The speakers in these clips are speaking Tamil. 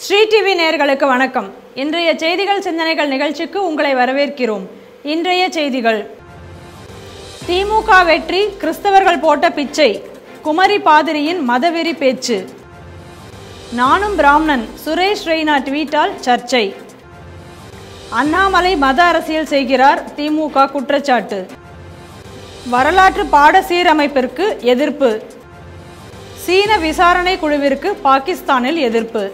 ஸ்ரீ டிவி நேயர்களுக்கு வணக்கம் இன்றைய செய்திகள் சிந்தனைகள் நிகழ்ச்சிக்கு உங்களை வரவேற்கிறோம் இன்றைய செய்திகள் திமுக வெற்றி கிறிஸ்தவர்கள் போட்ட பிச்சை குமரி பாதிரியின் மதவெறி பேச்சு நானும் பிராமணன் சுரேஷ் ரெய்னா ட்வீட்டால் சர்ச்சை அண்ணாமலை மத அரசியல் செய்கிறார் திமுக குற்றச்சாட்டு வரலாற்று பாட சீரமைப்பிற்கு எதிர்ப்பு சீன விசாரணை குழுவிற்கு பாகிஸ்தானில் எதிர்ப்பு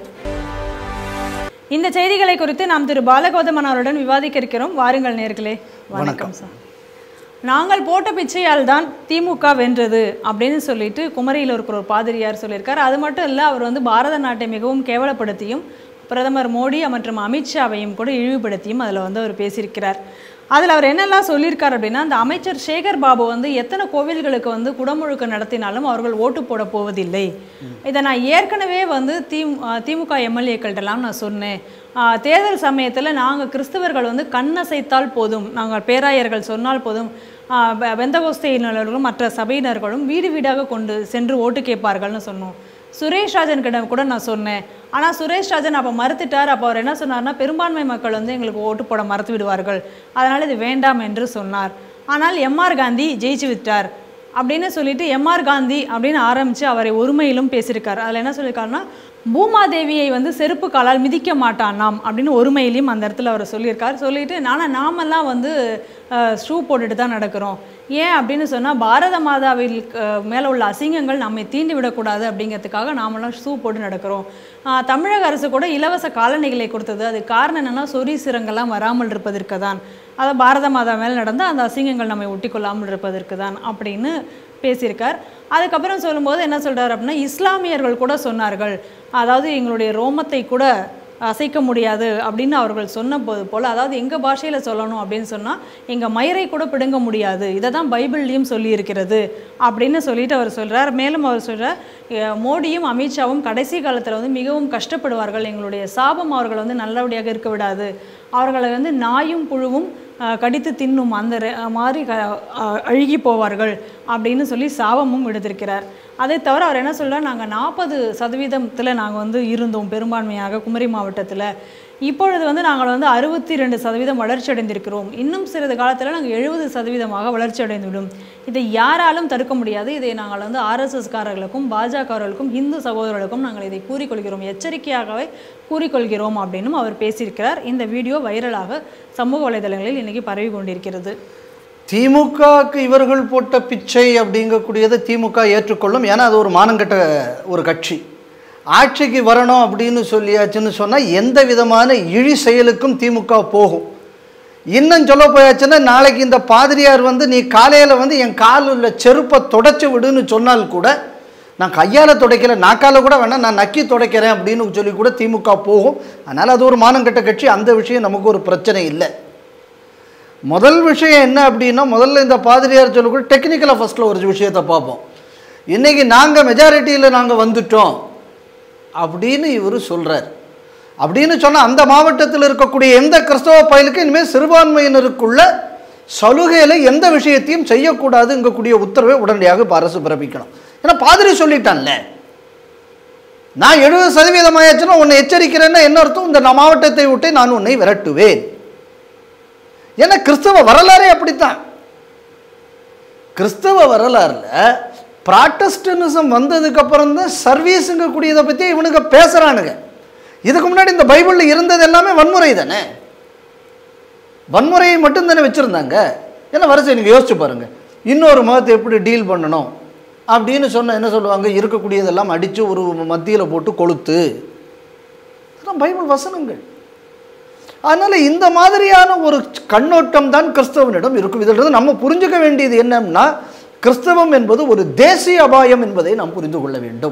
இந்த செய்திகளை குறித்து நாம் திரு பாலகௌதமன் அவருடன் விவாதிக்க இருக்கிறோம் வாருங்கள் நேர்களே வணக்கம் சார் நாங்கள் போட்ட பிச்சையால் தான் திமுக வென்றது அப்படின்னு சொல்லிட்டு குமரியில் இருக்கிற ஒரு பாதிரியார் சொல்லியிருக்கார் அது மட்டும் இல்லை அவர் வந்து பாரத நாட்டை மிகவும் கேவலப்படுத்தியும் பிரதமர் மோடி மற்றும் அமித்ஷாவையும் கூட இழிவுபடுத்தியும் அதில் வந்து அவர் பேசியிருக்கிறார் அதில் அவர் என்னெல்லாம் சொல்லியிருக்கார் அப்படின்னா அந்த அமைச்சர் சேகர் பாபு வந்து எத்தனை கோவில்களுக்கு வந்து குடமுழுக்கு நடத்தினாலும் அவர்கள் ஓட்டு போட போவதில்லை இதை நான் ஏற்கனவே வந்து தி திமுக எம்எல்ஏக்கள்கிட்டலாம் நான் சொன்னேன் ஆஹ் தேர்தல் சமயத்தில் நாங்கள் கிறிஸ்தவர்கள் வந்து கண்ணசைத்தால் போதும் நாங்கள் பேராயர்கள் சொன்னால் போதும் ஆஹ் வெ- வெந்தகோஸ்தையினர்களும் மற்ற சபையினர்களும் வீடு வீடாக கொண்டு சென்று ஓட்டு கேட்பார்கள்னு சொன்னோம் சுரேஷ் ராஜன் கிட்ட கூட நான் சொன்னேன் ஆனால் சுரேஷ் ராஜன் அப்போ மறுத்துட்டார் அப்போ அவர் என்ன சொன்னார்னா பெரும்பான்மை மக்கள் வந்து எங்களுக்கு ஓட்டு போட மறுத்து விடுவார்கள் அதனால் இது வேண்டாம் என்று சொன்னார் ஆனால் எம்ஆர் காந்தி ஜெயிச்சு விட்டார் அப்படின்னு சொல்லிட்டு எம்ஆர் காந்தி அப்படின்னு ஆரம்பித்து அவரை ஒருமையிலும் பேசியிருக்கார் அதில் என்ன சொல்லியிருக்காருன்னா பூமாதேவியை வந்து செருப்பு காலால் மிதிக்க மாட்டான் நாம் அப்படின்னு ஒருமையிலையும் அந்த இடத்துல அவர் சொல்லியிருக்கார் சொல்லிட்டு நானும் நாமெல்லாம் வந்து ஷூ போட்டுட்டு தான் நடக்கிறோம் ஏன் அப்படின்னு சொன்னால் பாரத மாதாவில் மேலே உள்ள அசிங்கங்கள் நம்மை தீண்டி விடக்கூடாது அப்படிங்கிறதுக்காக நாமெல்லாம் ஷூ போட்டு நடக்கிறோம் ஆஹ் தமிழக அரசு கூட இலவச காலணிகளை கொடுத்தது அது காரணம் என்னன்னா சொறி சிரங்கெல்லாம் வராமல் இருப்பதற்கு தான் அதை பாரத மாதா மேலே நடந்த அந்த அசிங்கங்கள் நம்மை ஒட்டி கொள்ளாமல் இருப்பதற்கு தான் அப்படின்னு பேசியிருக்கார் அதுக்கப்புறம் சொல்லும்போது என்ன சொல்றாரு அப்படின்னா இஸ்லாமியர்கள் கூட சொன்னார்கள் அதாவது எங்களுடைய ரோமத்தை கூட அசைக்க முடியாது அப்படின்னு அவர்கள் சொன்னபோது போல் அதாவது எங்கள் பாஷையில் சொல்லணும் அப்படின்னு சொன்னால் எங்கள் மயிரை கூட பிடுங்க முடியாது இதை தான் பைபிள்லேயும் சொல்லியிருக்கிறது அப்படின்னு சொல்லிட்டு அவர் சொல்கிறார் மேலும் அவர் சொல்கிறார் மோடியும் அமித்ஷாவும் கடைசி காலத்தில் வந்து மிகவும் கஷ்டப்படுவார்கள் எங்களுடைய சாபம் அவர்கள் வந்து நல்லபடியாக இருக்க விடாது அவர்களை வந்து நாயும் புழுவும் அஹ், கடித்து தின்னும் அந்த ரெ- மாதிரி க அஹ், அழுகி போவார்கள் அப்படின்னு சொல்லி சாபமும் விடுத்திருக்கிறார் அதை தவிர அவர் என்ன சொல்றார் நாங்கள் நாற்பது சதவீதத்தில் நாங்கள் வந்து இருந்தோம் பெரும்பான்மையாக குமரி மாவட்டத்தில் இப்பொழுது வந்து நாங்கள் வந்து அறுபத்தி ரெண்டு சதவீதம் வளர்ச்சி அடைந்திருக்கிறோம் இன்னும் சிறிது காலத்தில் நாங்கள் எழுபது சதவீதமாக வளர்ச்சி அடைந்துவிடும் இதை யாராலும் தடுக்க முடியாது இதை நாங்கள் வந்து ஆர்எஸ்எஸ்காரர்களுக்கும் பாஜகவர்களுக்கும் இந்து சகோதரர்களுக்கும் நாங்கள் இதை கூறிக்கொள்கிறோம் எச்சரிக்கையாகவே கூறிக்கொள்கிறோம் அப்படின்னும் அவர் பேசியிருக்கிறார் இந்த வீடியோ வைரலாக சமூக வலைதளங்களில் இன்னைக்கு பரவி கொண்டிருக்கிறது திமுகவுக்கு இவர்கள் போட்ட பிச்சை அப்படிங்கக்கூடியதை திமுக ஏற்றுக்கொள்ளும் ஏன்னா அது ஒரு மானங்கெட்ட ஒரு கட்சி ஆட்சிக்கு வரணும் அப்படின்னு சொல்லியாச்சுன்னு சொன்னால் எந்த விதமான இழி செயலுக்கும் திமுக போகும் இன்னும் சொல்ல போயாச்சுன்னா நாளைக்கு இந்த பாதிரியார் வந்து நீ காலையில் வந்து என் காலில் செருப்பை தொடச்சி விடுன்னு சொன்னால் கூட நான் கையால் துடைக்கல நாக்கால கூட வேணாம் நான் நக்கி துடைக்கிறேன் அப்படின்னு சொல்லி கூட திமுக போகும் அதனால் அது ஒரு மானங்கெட்ட கட்சி அந்த விஷயம் நமக்கு ஒரு பிரச்சனை இல்லை முதல் விஷயம் என்ன அப்படின்னா முதல்ல இந்த பாதிரியார் சொல்லக்கூட டெக்னிக்கலாக ஃபஸ்ட்டில் ஒரு விஷயத்தை பார்ப்போம் இன்றைக்கி நாங்கள் மெஜாரிட்டியில் நாங்கள் வந்துட்டோம் அப்படின்னு இவர் சொல்கிறார் அப்படின்னு சொன்னால் அந்த மாவட்டத்தில் இருக்கக்கூடிய எந்த கிறிஸ்தவ பயலுக்கும் இனிமேல் சிறுபான்மையினருக்குள்ள சலுகையில் எந்த விஷயத்தையும் செய்யக்கூடாதுங்கக்கூடிய உத்தரவை உடனடியாக இப்போ அரசு பிறப்பிக்கணும் ஏன்னா பாதிரி சொல்லிட்டான்ல நான் எழுபது சதவீதம் ஆயாச்சுன்னா உன்னை எச்சரிக்கிறேன்னா என்ன அர்த்தம் இந்த மாவட்டத்தை விட்டு நான் உன்னை விரட்டுவேன் ஏன்னா கிறிஸ்தவ வரலாறே அப்படித்தான் கிறிஸ்தவ வரலாறுல ப்ராட்டஸ்டனிசம் வந்ததுக்கு அப்புறம் தான் சர்வீஸுங்க கூடியதை பற்றி இவனுங்க பேசுகிறானுங்க இதுக்கு முன்னாடி இந்த பைபிளில் இருந்தது எல்லாமே வன்முறை தானே வன்முறையை மட்டும் தானே வச்சுருந்தாங்க ஏன்னா வரிசை நீங்கள் யோசிச்சு பாருங்க இன்னொரு மதத்தை எப்படி டீல் பண்ணணும் அப்படின்னு சொன்ன என்ன சொல்லுவாங்க இருக்கக்கூடியதெல்லாம் அடித்து ஒரு மத்தியில் போட்டு கொளுத்து அதெல்லாம் பைபிள் வசனங்கள் அதனால் இந்த மாதிரியான ஒரு கண்ணோட்டம் தான் கிறிஸ்தவனிடம் இருக்கும் இதிலிருந்து நம்ம புரிஞ்சுக்க வேண்டியது என்னன்னா கிறிஸ்தவம் என்பது ஒரு தேசிய அபாயம் என்பதை நாம் புரிந்து கொள்ள வேண்டும்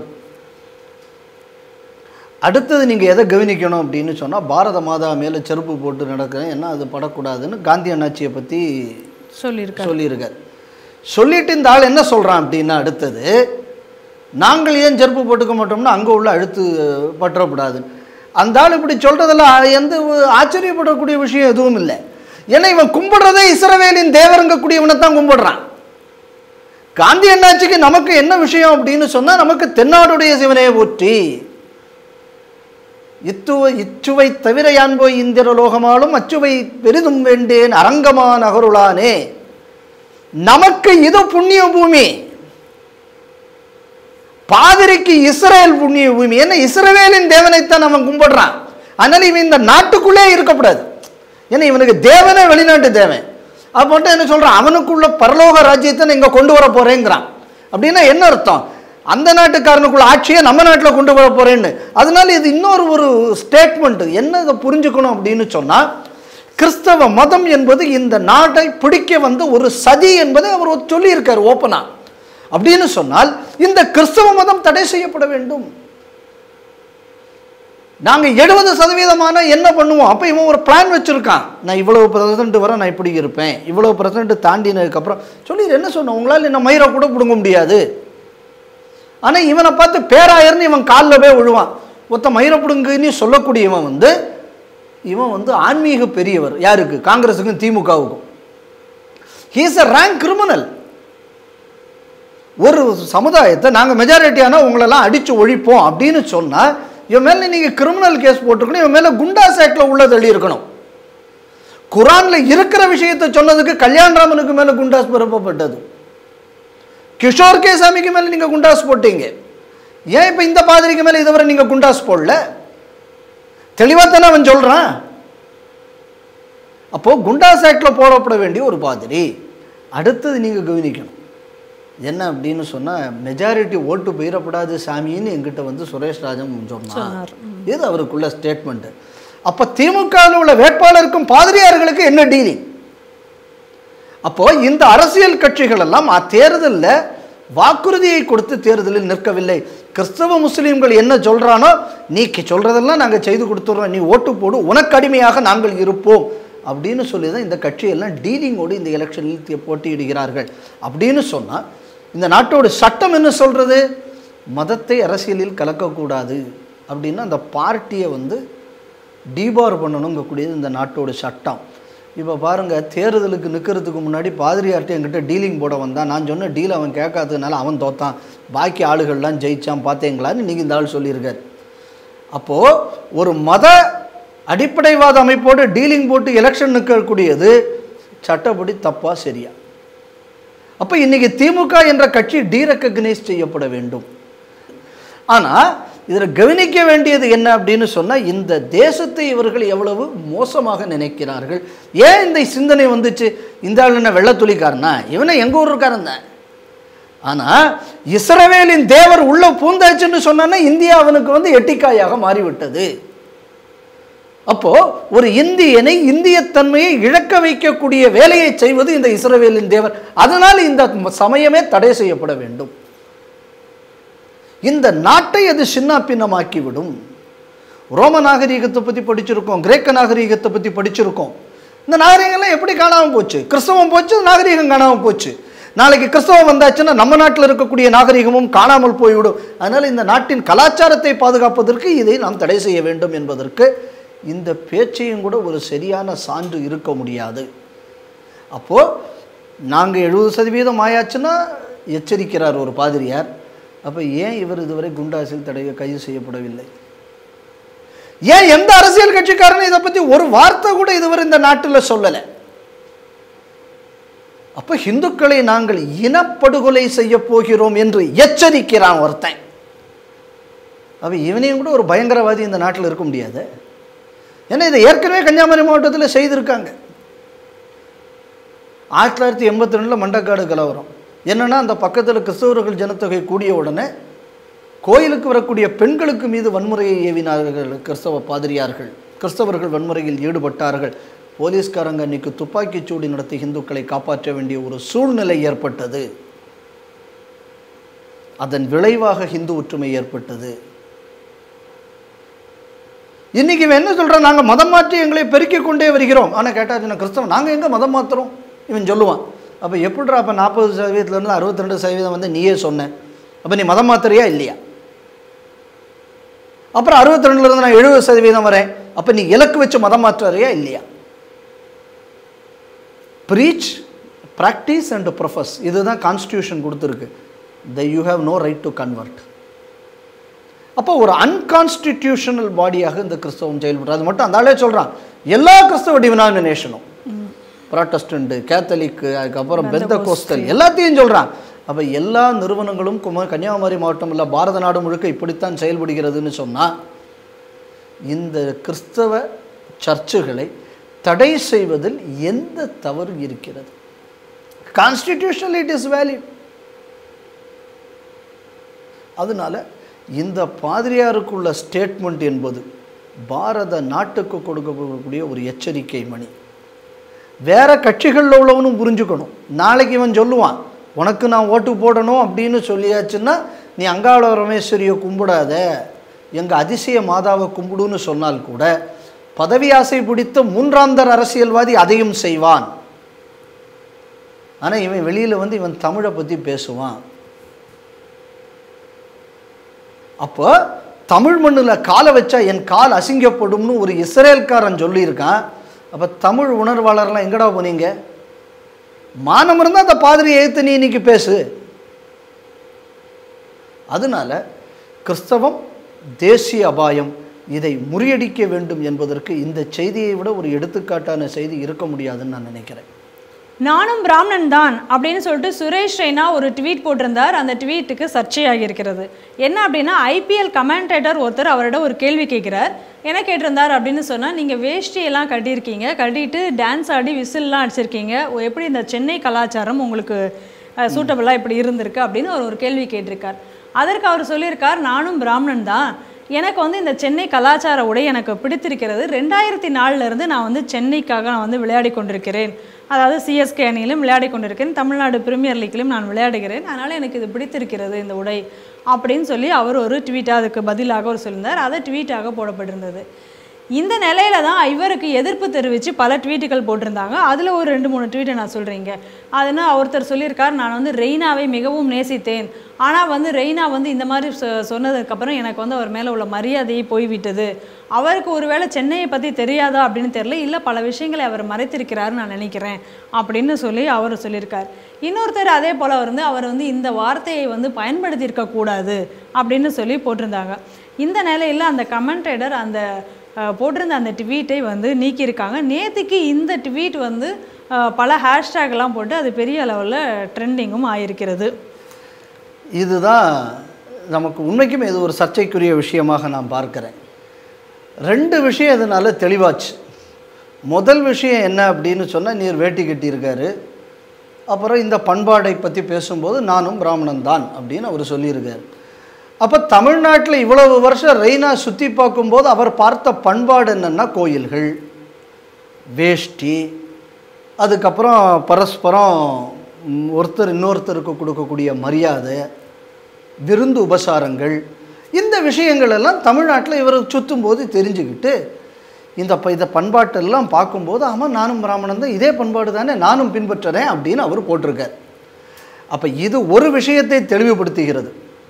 அடுத்தது நீங்கள் எதை கவனிக்கணும் அப்படின்னு சொன்னால் பாரத மாதா மேலே செருப்பு போட்டு நடக்கிறேன் ஏன்னா அது படக்கூடாதுன்னு காந்தி அண்ணாச்சியை பற்றி சொல்லியிருக்கார் சொல்லியிருக்கார் சொல்லிட்டு இந்த ஆள் என்ன சொல்கிறான் அப்படின்னா அடுத்தது நாங்கள் ஏன் செருப்பு போட்டுக்க மாட்டோம்னா அங்கே உள்ள அழுத்து பற்றக்கூடாது அந்த ஆள் இப்படி சொல்கிறதெல்லாம் எந்த ஒரு ஆச்சரியப்படக்கூடிய விஷயம் எதுவும் இல்லை ஏன்னா இவன் கும்பிடுறதே இஸ்ரவேலின் தேவருங்கக்கூடியவனை தான் கும்பிடுறான் காந்தி அண்ணாச்சிக்கு நமக்கு என்ன விஷயம் அப்படின்னு சொன்னால் நமக்கு தென்னாடுடைய சிவனையை போற்றி இத்துவ இச்சுவை தவிர யான் போய் இந்திர லோகமாலும் அச்சுவை பெரிதும் வேண்டேன் அரங்கமான அகருளானே நமக்கு இது புண்ணிய பூமி பாதிரிக்கு இஸ்ரேல் புண்ணிய பூமி ஏன்னா இஸ்ரவேலின் தேவனைத்தான் அவன் கும்பிடுறான் அதனால இவன் இந்த நாட்டுக்குள்ளே இருக்கக்கூடாது ஏன்னா இவனுக்கு தேவனே வெளிநாட்டு தேவன் அப்போ மட்டும் என்ன சொல்றான் அவனுக்குள்ள பரலோக ராஜ்யத்தை நான் இங்க கொண்டு வர போறேங்கிறான் அப்படின்னா என்ன அர்த்தம் அந்த நாட்டுக்காரனுக்குள்ள ஆட்சியை நம்ம நாட்டில் கொண்டு வர போறேன்னு அதனால இது இன்னொரு ஒரு ஸ்டேட்மெண்ட் என்ன இதை புரிஞ்சுக்கணும் அப்படின்னு சொன்னா கிறிஸ்தவ மதம் என்பது இந்த நாட்டை பிடிக்க வந்த ஒரு சதி என்பதை அவர் சொல்லியிருக்கார் ஓப்பனா அப்படின்னு சொன்னால் இந்த கிறிஸ்தவ மதம் தடை செய்யப்பட வேண்டும் நாங்க எழுபது சதவீதமான என்ன பண்ணுவோம் அப்ப இவன் ஒரு பிளான் வச்சிருக்கான் நான் இவ்வளவு பர்சன்ட் வர நான் இப்படி இருப்பேன் இவ்வளவு பர்சன்ட் தாண்டினதுக்கு அப்புறம் சொல்லி என்ன சொன்ன உங்களால் என்ன மயிரை கூட பிடுங்க முடியாது ஆனா இவனை பார்த்து பேராயர்னு இவன் காலில் போய் விழுவான் ஒத்த மயிரை பிடுங்குன்னு சொல்லக்கூடியவன் வந்து இவன் வந்து ஆன்மீக பெரியவர் யாருக்கு காங்கிரஸுக்கும் திமுகவுக்கும் ஹீஸ் அ ரேங்க் கிரிமினல் ஒரு சமுதாயத்தை நாங்கள் மெஜாரிட்டியான உங்களெல்லாம் அடித்து ஒழிப்போம் அப்படின்னு சொன்னால் இவன் மேலே நீங்கள் கிரிமினல் கேஸ் போட்டிருக்கணும் இவன் மேலே குண்டாஸ் ஆக்டில் உள்ள தள்ளி இருக்கணும் குரானில் இருக்கிற விஷயத்தை சொன்னதுக்கு கல்யாணராமனுக்கு மேலே குண்டாஸ் பிறப்பப்பட்டது கிஷோர் கே சாமிக்கு மேலே நீங்கள் குண்டாஸ் போட்டீங்க ஏன் இப்போ இந்த பாதிரிக்கு மேலே இதுவரை நீங்கள் குண்டாஸ் போடல தெளிவாக தானே அவன் சொல்கிறான் அப்போது குண்டாஸ் ஆக்டில் போடப்பட வேண்டிய ஒரு பாதிரி அடுத்தது நீங்கள் கவனிக்கணும் என்ன அப்படின்னு சொன்னால் மெஜாரிட்டி ஓட்டு போயிடப்படாது சாமின்னு எங்கிட்ட வந்து சுரேஷ் ராஜன் சொன்னார் சொன்னார். இது அவருக்குள்ள ஸ்டேட்மெண்ட் அப்போ திமுகவில் உள்ள வேட்பாளருக்கும் பாதிரியார்களுக்கு என்ன டீலிங் அப்போ இந்த அரசியல் கட்சிகள் எல்லாம் தேர்தலில் வாக்குறுதியை கொடுத்து தேர்தலில் நிற்கவில்லை கிறிஸ்தவ முஸ்லீம்கள் என்ன சொல்றானோ நீ சொல்றதெல்லாம் நாங்கள் செய்து கொடுத்துட்றோம் நீ ஓட்டு போடு உனக்கு அடிமையாக நாங்கள் இருப்போம் அப்படின்னு சொல்லி தான் இந்த கட்சியெல்லாம் டீலிங்கோடு இந்த எலெக்ஷனில் தி- போட்டியிடுகிறார்கள் அப்படின்னு சொன்னால் இந்த நாட்டோட சட்டம் என்ன சொல்றது மதத்தை அரசியலில் கலக்கக்கூடாது அப்படின்னு அந்த பார்ட்டியை வந்து டீபார் பண்ணணுங்கக்கூடியது இந்த நாட்டோட சட்டம் இப்போ பாருங்கள் தேர்தலுக்கு நிற்கிறதுக்கு முன்னாடி பாதிரியார்ட்ட என்கிட்ட டீலிங் போட வந்தான் நான் சொன்ன டீல் அவன் கேட்காததுனால அவன் தோத்தான் பாக்கி ஆளுகள்லாம் ஜெயிச்சான் பார்த்தீங்களான்னு நீங்கள் இந்த ஆள் சொல்லியிருக்காரு அப்போது ஒரு மத அடிப்படைவாத அமைப்போடு டீலிங் போட்டு எலெக்ஷன் நிற்கக்கூடியது சட்டப்படி தப்பா சரியா அப்போ இன்னைக்கு திமுக என்ற கட்சி டீரெக்கக்னைஸ் செய்யப்பட வேண்டும் ஆனால் இதில் கவனிக்க வேண்டியது என்ன அப்படின்னு சொன்னால் இந்த தேசத்தை இவர்கள் எவ்வளவு மோசமாக நினைக்கிறார்கள் ஏன் இந்த சிந்தனை வந்துச்சு இந்த ஆள் என்ன வெள்ளத்துளிக்காரனா இவனை எங்கள் ஊருக்காரன் தான் ஆனால் இஸ்ரவேலின் தேவர் உள்ள பூந்தாச்சுன்னு சொன்னான்னா இந்தியா அவனுக்கு வந்து எட்டிக்காயாக மாறிவிட்டது அப்போ ஒரு இந்தியனை இந்தியத்தன்மையை இழக்க வைக்கக்கூடிய வேலையை செய்வது இந்த இஸ்ரவேலின் தேவர் அதனால் இந்த சமயமே தடை செய்யப்பட வேண்டும் இந்த நாட்டை அது சின்ன பின்னமாக்கிவிடும் ரோம நாகரீகத்தை பற்றி படிச்சிருக்கோம் கிரேக்க நாகரீகத்தை பற்றி படிச்சிருக்கோம் இந்த நாகரீகம்லாம் எப்படி காணாமல் போச்சு கிறிஸ்தவம் போச்சு நாகரீகம் காணாமல் போச்சு நாளைக்கு கிறிஸ்தவம் வந்தாச்சுன்னா நம்ம நாட்டில் இருக்கக்கூடிய நாகரீகமும் காணாமல் போய்விடும் அதனால் இந்த நாட்டின் கலாச்சாரத்தை பாதுகாப்பதற்கு இதை நாம் தடை செய்ய வேண்டும் என்பதற்கு இந்த பேச்சையும் கூட ஒரு சரியான சான்று இருக்க முடியாது அப்போது நாங்கள் எழுபது சதவீதம் ஆயாச்சுன்னா எச்சரிக்கிறார் ஒரு பாதிரியார் அப்போ ஏன் இவர் இதுவரை குண்டாசில் தடை கைது செய்யப்படவில்லை ஏன் எந்த அரசியல் கட்சிக்காரனும் இதை பற்றி ஒரு வார்த்தை கூட இதுவரை இந்த நாட்டில் சொல்லலை அப்போ இந்துக்களை நாங்கள் இனப்படுகொலை செய்ய போகிறோம் என்று எச்சரிக்கிறான் ஒருத்தன் அப்ப இவனையும் கூட ஒரு பயங்கரவாதி இந்த நாட்டில் இருக்க முடியாது ஏன்னா இதை ஏற்கனவே கன்னியாகுமரி மாவட்டத்தில் செய்திருக்காங்க ஆயிரத்தி தொள்ளாயிரத்தி எண்பத்தி ரெண்டில் மண்டக்காடு கலவரம் என்னன்னா அந்த பக்கத்தில் கிறிஸ்தவர்கள் ஜனத்தொகை கூடிய உடனே கோயிலுக்கு வரக்கூடிய பெண்களுக்கு மீது வன்முறையை ஏவினார்கள் கிறிஸ்தவ பாதிரியார்கள் கிறிஸ்தவர்கள் வன்முறையில் ஈடுபட்டார்கள் போலீஸ்காரங்க அன்னைக்கு துப்பாக்கிச் சூடு நடத்தி இந்துக்களை காப்பாற்ற வேண்டிய ஒரு சூழ்நிலை ஏற்பட்டது அதன் விளைவாக ஹிந்து ஒற்றுமை ஏற்பட்டது இன்னைக்கு இவன் என்ன சொல்றான் நாங்கள் மதம் மாற்றி எங்களை பெருக்கிக் கொண்டே வருகிறோம் ஆனால் கேட்டாச்சுன்னா கிறிஸ்தவன் நாங்கள் எங்கே மதம் மாத்துறோம் இவன் சொல்லுவான் அப்போ எப்படிடா அப்போ நாற்பது சதவீதத்துலேருந்து அறுபத்தி ரெண்டு சதவீதம் வந்து நீயே சொன்ன அப்போ நீ மதம் மாத்துறியா இல்லையா அப்புறம் அறுபத்தி ரெண்டுலேருந்து நான் எழுபது சதவீதம் வரேன் அப்போ நீ இலக்கு வச்சு மதம் மாற்றுறியா இல்லையா ப்ரீச் ப்ராக்டிஸ் அண்ட் ப்ரொஃபஸ் இதுதான் கான்ஸ்டியூஷன் கொடுத்துருக்கு the you have no right to convert அப்போ ஒரு அன்கான்ஸ்டிடியூஷனல் பாடியாக இந்த கிறிஸ்தவம் செயல்படுறது அது மட்டும் அந்த ஆளே சொல்கிறான் எல்லா கிறிஸ்தவ டினாமினேஷனும் ப்ராட்டஸ்டண்ட்டு கேத்தலிக்கு அதுக்கப்புறம் பெந்த கோஸ்டல் எல்லாத்தையும் சொல்கிறான் அப்போ எல்லா நிறுவனங்களும் கும கன்னியாகுமரி மாவட்டம் இல்லை பாரத நாடு முழுக்க இப்படித்தான் செயல்படுகிறதுன்னு சொன்னால் இந்த கிறிஸ்தவ சர்ச்சுகளை தடை செய்வதில் எந்த தவறு இருக்கிறது கான்ஸ்டிடியூஷனல் இட் இஸ் வேலிட் அதனால இந்த பாதிரியாருக்குள்ள ஸ்டேட்மெண்ட் என்பது பாரத நாட்டுக்கு கொடுக்கக்கூடிய ஒரு எச்சரிக்கை மணி வேற கட்சிகளில் உள்ளவனும் புரிஞ்சுக்கணும் நாளைக்கு இவன் சொல்லுவான் உனக்கு நான் ஓட்டு போடணும் அப்படின்னு சொல்லியாச்சுன்னா நீ அங்காள ரமேஸ்வரியை கும்பிடாத எங்கள் அதிசய மாதாவை கும்பிடுன்னு சொன்னால் கூட பதவி ஆசை பிடித்த மூன்றாந்தர் அரசியல்வாதி அதையும் செய்வான் ஆனால் இவன் வெளியில் வந்து இவன் தமிழை பற்றி பேசுவான் அப்போ தமிழ் மண்ணில் காலை வச்சா என் கால் அசிங்கப்படும்னு ஒரு இஸ்ரேல்காரன் சொல்லியிருக்கான் அப்போ தமிழ் உணர்வாளர்லாம் எங்கடா போனீங்க மானம் இருந்தால் அந்த பாதிரியை ஏற்று நீ இன்னைக்கு பேசு அதனால கிறிஸ்தவம் தேசிய அபாயம் இதை முறியடிக்க வேண்டும் என்பதற்கு இந்த செய்தியை விட ஒரு எடுத்துக்காட்டான செய்தி இருக்க முடியாதுன்னு நான் நினைக்கிறேன் நானும் பிராமணன் தான் அப்படின்னு சொல்லிட்டு சுரேஷ் ரெய்னா ஒரு ட்வீட் போட்டிருந்தார் அந்த ட்வீட்டுக்கு சர்ச்சையாகி இருக்கிறது என்ன அப்படின்னா ஐபிஎல் கமெண்டேட்டர் ஒருத்தர் அவரிடம் ஒரு கேள்வி கேட்குறார் என்ன கேட்டிருந்தார் அப்படின்னு சொன்னால் நீங்கள் வேஷ்டியெல்லாம் கட்டியிருக்கீங்க கட்டிட்டு டான்ஸ் ஆடி விசில்லாம் அடிச்சிருக்கீங்க ஓ, எப்படி இந்த சென்னை கலாச்சாரம் உங்களுக்கு சூட்டபுளாக இப்படி இருந்திருக்கு அப்படின்னு அவர் ஒரு கேள்வி கேட்டிருக்கார் அதற்கு அவர் சொல்லியிருக்கார் நானும் பிராமணன் தான் எனக்கு வந்து இந்த சென்னை கலாச்சார உடை எனக்கு பிடித்திருக்கிறது ரெண்டாயிரத்தி நாலுல இருந்து நான் வந்து சென்னைக்காக நான் வந்து விளையாடி கொண்டிருக்கிறேன் அதாவது சிஎஸ்கே அணியிலும் விளையாடி கொண்டிருக்கிறேன் தமிழ்நாடு பிரீமியர் லீக்லையும் நான் விளையாடுகிறேன் அதனால் எனக்கு இது பிடித்திருக்கிறது இந்த உடை அப்படின்னு சொல்லி அவர் ஒரு ட்வீட்டாக அதுக்கு பதிலாக அவர் சொல்லியிருந்தார் அதை ட்வீட்டாக போடப்பட்டிருந்தது இந்த நிலையில தான் இவருக்கு எதிர்ப்பு தெரிவித்து பல ட்வீட்டுகள் போட்டிருந்தாங்க அதில் ஒரு ரெண்டு மூணு ட்வீட்டை நான் சொல்கிறீங்க அதுனா ஒருத்தர் சொல்லியிருக்கார் நான் வந்து ரெய்னாவை மிகவும் நேசித்தேன் ஆனால் வந்து ரெய்னா வந்து இந்த மாதிரி சொ சொன்னதுக்கப்புறம் எனக்கு வந்து அவர் மேலே உள்ள மரியாதையை போய்விட்டது அவருக்கு ஒருவேளை சென்னையை பற்றி தெரியாதா அப்படின்னு தெரியல இல்லை பல விஷயங்களை அவர் மறைத்திருக்கிறாருன்னு நான் நினைக்கிறேன் அப்படின்னு சொல்லி அவர் சொல்லியிருக்கார் இன்னொருத்தர் அதே போல் வந்து அவர் வந்து இந்த வார்த்தையை வந்து பயன்படுத்தியிருக்க கூடாது அப்படின்னு சொல்லி போட்டிருந்தாங்க இந்த நிலையில் அந்த கமெண்டேட்டர் அந்த அஹ், போட்டிருந்த அந்த ட்வீட்டை வந்து நீக்கியிருக்காங்க நேற்றுக்கு இந்த ட்வீட் வந்து அஹ், பல ஹேஷ்டேக்லாம் போட்டு அது பெரிய அளவில் ட்ரெண்டிங்கும் ஆயிருக்கிறது இதுதான் நமக்கு உண்மைக்குமே இது ஒரு சர்ச்சைக்குரிய விஷயமாக நான் பார்க்கிறேன் ரெண்டு விஷயம் இதனால தெளிவாச்சு முதல் விஷயம் என்ன அப்படின்னு சொன்னால் நீர் வேட்டி கட்டியிருக்காரு அப்புறம் இந்த பண்பாடை பற்றி பேசும்போது நானும் பிராமணன் தான் அப்படின்னு அவர் சொல்லியிருக்கார் அப்போ தமிழ்நாட்டில் இவ்வளவு வருஷம் ரெய்னா சுற்றி பார்க்கும்போது அவர் பார்த்த பண்பாடு என்னென்னா கோயில்கள் வேஷ்டி அதுக்கப்புறம் பரஸ்பரம் ம், ஒருத்தர் இன்னொருத்தருக்கு கொடுக்கக்கூடிய மரியாதை விருந்து உபசாரங்கள் இந்த விஷயங்கள் எல்லாம் தமிழ்நாட்டில் இவர் சுற்றும்போது தெரிஞ்சுக்கிட்டு இந்த ப இந்த பண்பாட்டெல்லாம் பார்க்கும்போது ஆமாம் நானும் பிராமணன் தான் இதே பண்பாடு தானே நானும் பின்பற்றுறேன் அப்படின்னு அவர் போட்டிருக்கார் அப்போ இது ஒரு விஷயத்தை தெளிவுபடுத்துகிறது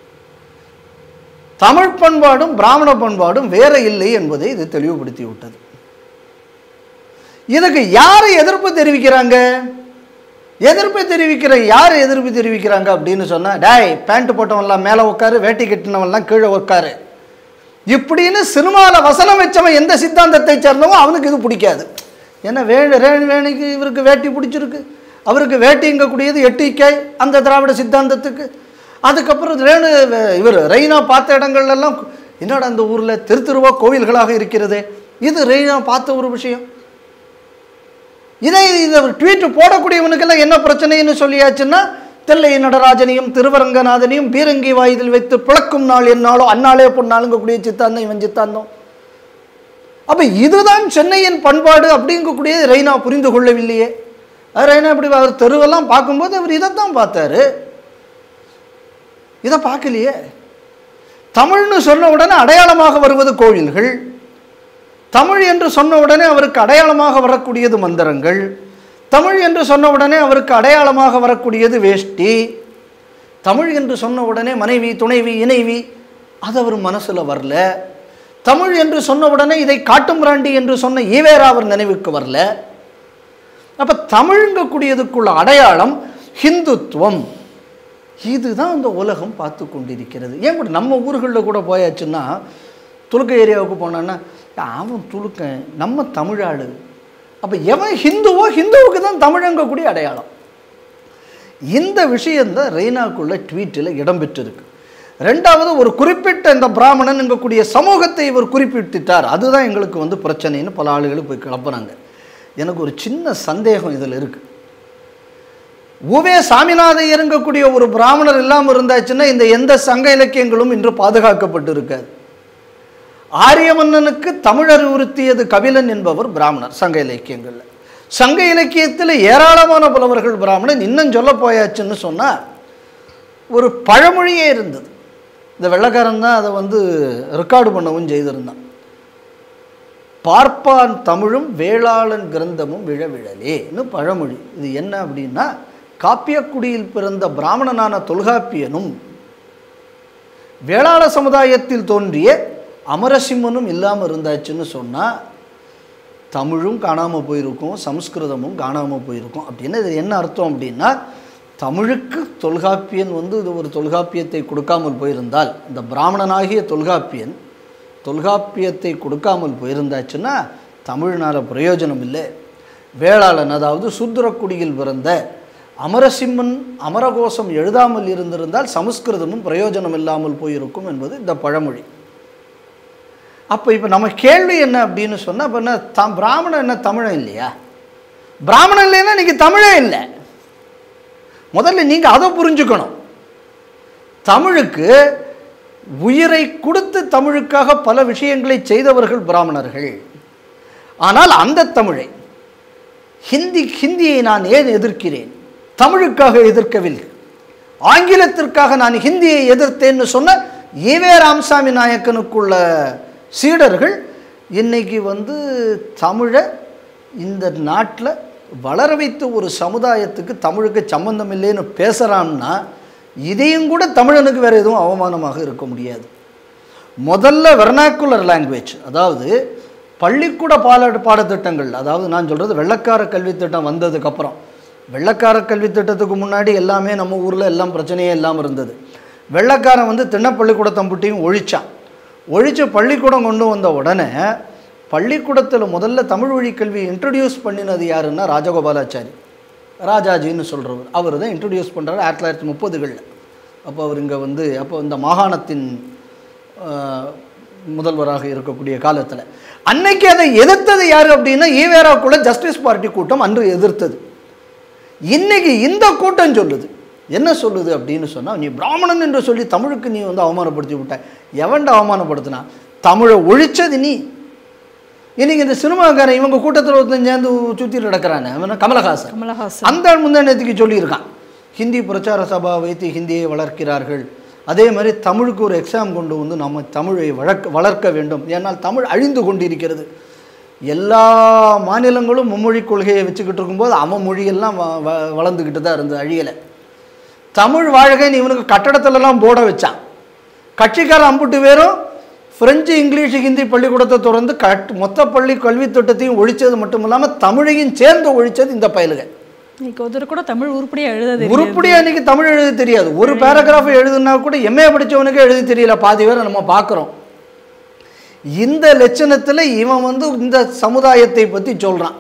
தமிழ் பண்பாடும் பிராமண பண்பாடும் வேற இல்லை என்பதை இது தெளிவுபடுத்தி விட்டது இதுக்கு யார் எதிர்ப்பு தெரிவிக்கிறாங்க எதிர்ப்பு தெரிவிக்கிற யார் எதிர்ப்பு தெரிவிக்கிறாங்க அப்படின்னு சொன்னா டேய் பேண்ட் போட்டவன்லாம் மேலே உட்காரு வேட்டி கட்டினவன்லாம் கீழே உட்காரு இப்படின்னு சினிமாவில் வசனம் வச்சவன் எந்த சித்தாந்தத்தை சேர்ந்தவோ அவனுக்கு இது பிடிக்காது ஏன்னா வேணு ரேணு வேணிக்கு இவருக்கு வேட்டி பிடிச்சிருக்கு அவருக்கு வேட்டிங்கக்கூடியது எட்டிக்கை அந்த திராவிட சித்தாந்தத்துக்கு அதுக்கப்புறம் ரேணு இவர் ரெய்னா பார்த்த இடங்கள்லாம் என்னடா அந்த ஊரில் தெரு தெருவா கோவில்களாக இருக்கிறது இது ரெய்னா பார்த்த ஒரு விஷயம் இதை இதை ட்வீட் போடக்கூடியவனுக்கெல்லாம் என்ன பிரச்சனைன்னு சொல்லியாச்சுன்னா தில்லை நடராஜனையும் திருவரங்கநாதனையும் பீரங்கி வாயுதில் வைத்து பிளக்கும் நாள் என்னாலோ அந்நாளே பொன்னாளுங்கக்கூடிய சித்தாந்தம் இவன் சித்தாந்தம் அப்போ இதுதான் சென்னையின் பண்பாடு அப்படிங்கக்கூடியது ரெய்னா புரிந்து கொள்ளவில்லையே அது ரெய்னா இப்படி அவர் தெருவெல்லாம் பார்க்கும்போது அவர் இதைத்தான் பார்த்தாரு இதை பார்க்கலையே தமிழ்னு சொன்ன உடனே அடையாளமாக வருவது கோவில்கள் தமிழ் என்று சொன்ன உடனே அவருக்கு அடையாளமாக வரக்கூடியது மந்திரங்கள் தமிழ் என்று சொன்ன உடனே அவருக்கு அடையாளமாக வரக்கூடியது வேஷ்டி தமிழ் என்று சொன்ன உடனே மனைவி துணைவி இணைவி அது அவர் மனசில் வரல தமிழ் என்று சொன்ன உடனே இதை காட்டும் பிராண்டி என்று சொன்ன ஈவேரா அவர் நினைவுக்கு வரல அப்போ தமிழ்ங்கக்கூடியதுக்குள்ள அடையாளம் ஹிந்துத்துவம் இதுதான் இந்த உலகம் பார்த்து கொண்டிருக்கிறது ஏன் கூட நம்ம ஊர்களில் கூட போயாச்சுன்னா துலுக்க ஏரியாவுக்கு போனான்னா அவன் துலுக்கன் நம்ம தமிழாளு அப்போ எவன் ஹிந்துவோ ஹிந்துவுக்கு தான் தமிழங்கக்கூடிய அடையாளம் இந்த விஷயந்தான் ரெய்னாக்குள்ள ட்வீட்டில் இடம்பெற்றிருக்கு ரெண்டாவது ஒரு குறிப்பிட்ட இந்த பிராமணன் எங்கக்கூடிய சமூகத்தை இவர் குறிப்பிட்டுட்டார் அதுதான் எங்களுக்கு வந்து பிரச்சனைன்னு பல ஆளுகளும் போய் கிளப்புறாங்க எனக்கு ஒரு சின்ன சந்தேகம் இதில் இருக்கு உவே சாமிநாதன் இறங்கக்கூடிய ஒரு பிராமணர் இல்லாமல் இருந்தாச்சுன்னா இந்த எந்த சங்க இலக்கியங்களும் இன்று பாதுகாக்கப்பட்டு இருக்காது ஆரியமன்னனுக்கு தமிழ் அறிவுறுத்தியது கபிலன் என்பவர் பிராமணர் சங்க இலக்கியங்களில் சங்க இலக்கியத்தில் ஏராளமான புலவர்கள் பிராமணன் இன்னும் சொல்ல போயாச்சுன்னு சொன்னால் ஒரு பழமொழியே இருந்தது இந்த வெள்ளக்காரன் தான் அதை வந்து ரெக்கார்டு பண்ணவும் செய்திருந்தான் பார்ப்பான் தமிழும் வேளாளன் கிரந்தமும் விழவிழலேன்னு பழமொழி இது என்ன அப்படின்னா காப்பியக்குடியில் பிறந்த பிராமணனான தொல்காப்பியனும் வேளாள சமுதாயத்தில் தோன்றிய அமரசிம்மனும் இல்லாமல் இருந்தாச்சுன்னு சொன்னால் தமிழும் காணாமல் போயிருக்கும் சமஸ்கிருதமும் காணாமல் போயிருக்கும் அப்படின்னு இது என்ன அர்த்தம் அப்படின்னா தமிழுக்கு தொல்காப்பியன் வந்து இது ஒரு தொல்காப்பியத்தை கொடுக்காமல் போயிருந்தால் இந்த பிராமணனாகிய தொல்காப்பியன் தொல்காப்பியத்தை கொடுக்காமல் போயிருந்தாச்சுன்னா தமிழ்னால பிரயோஜனம் இல்லை வேளாளன் அதாவது சூத்திரக்குடியில் பிறந்த அமரசிம்மன் அமரகோசம் எழுதாமல் இருந்திருந்தால் சமஸ்கிருதமும் பிரயோஜனம் இல்லாமல் போயிருக்கும் என்பது இந்த பழமொழி அப்போ இப்போ நம்ம கேள்வி என்ன அப்படின்னு சொன்னால் இப்போ என்ன த பிராமணன் என்ன தமிழன் இல்லையா பிராமணன் இல்லைன்னா இன்னைக்கு தமிழே இல்லை முதல்ல நீங்கள் அதை புரிஞ்சுக்கணும் தமிழுக்கு உயிரை கொடுத்து தமிழுக்காக பல விஷயங்களை செய்தவர்கள் பிராமணர்கள் ஆனால் அந்த தமிழை ஹிந்தி ஹிந்தியை நான் ஏன் எதிர்க்கிறேன் தமிழுக்காக எதிர்க்கவில்லை ஆங்கிலத்திற்காக நான் ஹிந்தியை எதிர்த்தேன்னு சொன்ன ஈவே ராமசாமி நாயக்கனுக்குள்ள சீடர்கள் இன்னைக்கு வந்து தமிழை இந்த நாட்டில் வளர வைத்த ஒரு சமுதாயத்துக்கு தமிழுக்கு சம்பந்தம் இல்லைன்னு பேசுகிறான்னா இதையும் கூட தமிழனுக்கு வேறு எதுவும் அவமானமாக இருக்க முடியாது முதல்ல வெர்னாக்குலர் லாங்குவேஜ் அதாவது பள்ளிக்கூட பால பாடத்திட்டங்கள் அதாவது நான் சொல்கிறது வெள்ளக்கார கல்வித்திட்டம் வந்ததுக்கப்புறம் வெள்ளக்கார கல்வித்திட்டத்துக்கு முன்னாடி எல்லாமே நம்ம ஊரில் எல்லாம் பிரச்சனையே இல்லாமல் இருந்தது வெள்ளக்காரன் வந்து திண்ணப்பள்ளிக்கூடத்தம்புட்டியும் ஒழிச்சான் ஒழிச்சு பள்ளிக்கூடம் கொண்டு வந்த உடனே பள்ளிக்கூடத்தில் முதல்ல தமிழ் வழி கல்வி இன்ட்ரடியூஸ் பண்ணினது யாருன்னா ராஜகோபாலாச்சாரி ராஜாஜின்னு சொல்கிறவர் அவர் தான் இன்ட்ரடியூஸ் பண்ணுறாரு ஆயிரத்தி தொள்ளாயிரத்தி முப்பதுகளில் அப்போ அவர் இங்கே வந்து அப்போ இந்த மாகாணத்தின் ஆஹ், முதல்வராக இருக்கக்கூடிய காலத்தில் அன்னைக்கு அதை எதிர்த்தது யார் அப்படின்னா ஈவேராக்குள்ள ஜஸ்டிஸ் பார்ட்டி கூட்டம் அன்று எதிர்த்தது இன்னைக்கு இந்த கூட்டம் சொல்லுது என்ன சொல்லுது அப்படின்னு சொன்னால் நீ பிராமணன் என்று சொல்லி தமிழுக்கு நீ வந்து அவமானப்படுத்தி விட்ட எவன்ட அவமானப்படுத்தினா தமிழை ஒழிச்சது நீ இன்னைக்கு இந்த சினிமாக்காரன் இவங்க கூட்டத்தில் ஒருத்தன் சேர்ந்து சுற்றிட்டு நடக்கிறானே அவன் கமலஹாசன் கமலஹாசன் அந்த முந்தானத்துக்கு சொல்லியிருக்கான் ஹிந்தி பிரச்சார சபா வைத்து ஹிந்தியை வளர்க்கிறார்கள் அதே மாதிரி தமிழுக்கு ஒரு எக்ஸாம் கொண்டு வந்து நம்ம தமிழை வளர்க்க வளர்க்க வேண்டும் ஏன்னால் தமிழ் அழிந்து கொண்டிருக்கிறது எல்லா மாநிலங்களும் மும்மொழி கொள்கையை வச்சுக்கிட்டு இருக்கும்போது அவன் மொழியெல்லாம் வ- வ- வளர்ந்துக்கிட்டு தான் இருந்தது அழியலை தமிழ் வாழ்கைன்னு இவனுக்கு கட்டடத்துலலாம் போட வச்சான் கட்சிக்கார அம்புட்டு பேரும் பிரெஞ்சு இங்கிலீஷ் ஹிந்தி பள்ளிக்கூடத்தை தொடர்ந்து கட் மொத்த பள்ளி கல்வி திட்டத்தையும் ஒழிச்சது மட்டும் இல்லாமல் தமிழையும் சேர்ந்து ஒழிச்சது இந்த பயலுக இன்னைக்கு ஒருத்தர் கூட தமிழ் உருப்படியா எழுத தெரியாது உருப்படியா இன்னைக்கு தமிழ் எழுத தெரியாது ஒரு பேராகிராஃப் எழுதுனா கூட எம்ஏ படிச்சவனுக்கே எழுத தெரியல பாதி பேரை நம்ம பார்க்குறோம் இந்த லட்சணத்தில் இவன் வந்து இந்த சமுதாயத்தை பற்றி சொல்கிறான்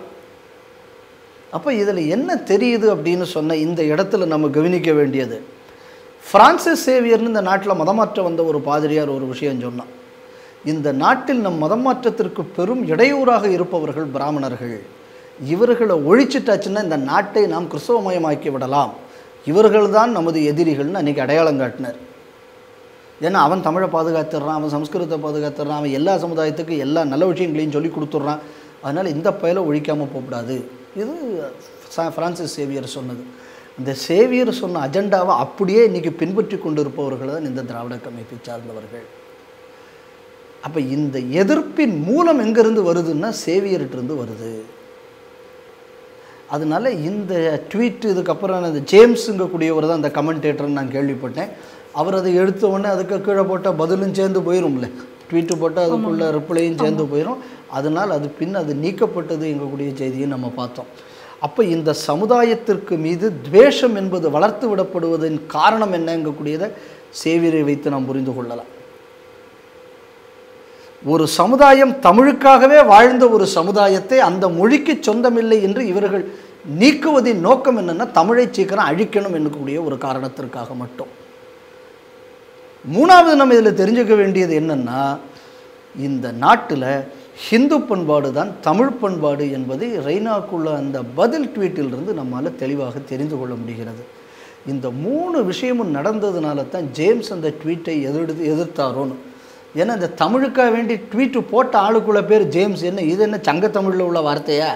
அப்போ இதில் என்ன தெரியுது அப்படின்னு சொன்ன இந்த இடத்துல நம்ம கவனிக்க வேண்டியது பிரான்சிஸ் சேவியர்னு இந்த நாட்டில் மதமாற்றம் வந்த ஒரு பாதிரியார் ஒரு விஷயம் சொன்னான் இந்த நாட்டில் நம் மதமாற்றத்திற்கு பெரும் இடையூறாக இருப்பவர்கள் பிராமணர்கள் இவர்களை ஒழிச்சிட்டாச்சுன்னா இந்த நாட்டை நாம் கிறிஸ்தவமயமாக்கி விடலாம் இவர்கள் தான் நமது எதிரிகள்னு அன்றைக்கி அடையாளம் காட்டினார் ஏன்னா அவன் தமிழை பாதுகாத்துடுறான் அவன் சம்ஸ்கிருதத்தை பாதுகாத்துடுறான் அவன் எல்லா சமுதாயத்துக்கும் எல்லா நல்ல விஷயங்களையும் சொல்லி கொடுத்துட்றான் அதனால் இந்த பயலை ஒழிக்காமல் போகக்கூடாது இது சா- பிரான்சிஸ் சேவியர் சொன்னது இந்த சேவியர் சொன்ன அஜெண்டாவை அப்படியே இன்றைக்கி பின்பற்றி கொண்டு இருப்பவர்கள் தான் இந்த திராவிட கமைப்பை சார்ந்தவர்கள் அப்போ இந்த எதிர்ப்பின் மூலம் எங்கேருந்து வருதுன்னா சேவியர்கிட்டருந்து வருது அதனால இந்த ட்வீட் இதுக்கப்புறம் அந்த ஜேம்ஸுங்கக்கூடியவர் தான் அந்த கமெண்டேட்டர்னு நான் கேள்விப்பட்டேன் அவர் அதை எடுத்த உடனே அதுக்கு கீழே போட்டால் பதிலும் சேர்ந்து போயிரும்ல ட்வீட்டு போட்டால் அதுக்குள்ள ரிப்ளையும் சேர்ந்து போயிடும் அதனால் அது பின் அது நீக்கப்பட்டது எங்கக்கூடிய செய்தியை நம்ம பார்த்தோம் அப்போ இந்த சமுதாயத்திற்கு மீது துவேஷம் என்பது வளர்த்து விடப்படுவதன் காரணம் என்னங்கக்கூடியதை சேவியரை வைத்து நாம் புரிந்து கொள்ளலாம் ஒரு சமுதாயம் தமிழுக்காகவே வாழ்ந்த ஒரு சமுதாயத்தை அந்த மொழிக்கு சொந்தமில்லை என்று இவர்கள் நீக்குவதின் நோக்கம் என்னன்னா தமிழை சீக்கிரம் அழிக்கணும் என்னக்கூடிய ஒரு காரணத்திற்காக மட்டும் மூணாவது நம்ம இதில் தெரிஞ்சுக்க வேண்டியது என்னன்னா இந்த நாட்டில் ஹிந்து பண்பாடு தான் தமிழ் பண்பாடு என்பதை ரெய்னாக்குள்ள அந்த பதில் ட்வீட்டிலிருந்து நம்மால் தெளிவாக தெரிந்து கொள்ள முடிகிறது இந்த மூணு விஷயமும் நடந்ததுனால தான் ஜேம்ஸ் அந்த ட்வீட்டை எதிர்த்து எதிர்த்தாரோன்னு ஏன்னா இந்த தமிழுக்காக வேண்டி ட்வீட்டு போட்ட ஆளுக்குள்ள பேர் ஜேம்ஸ் என்ன இது என்ன சங்கத்தமிழில் உள்ள வார்த்தையா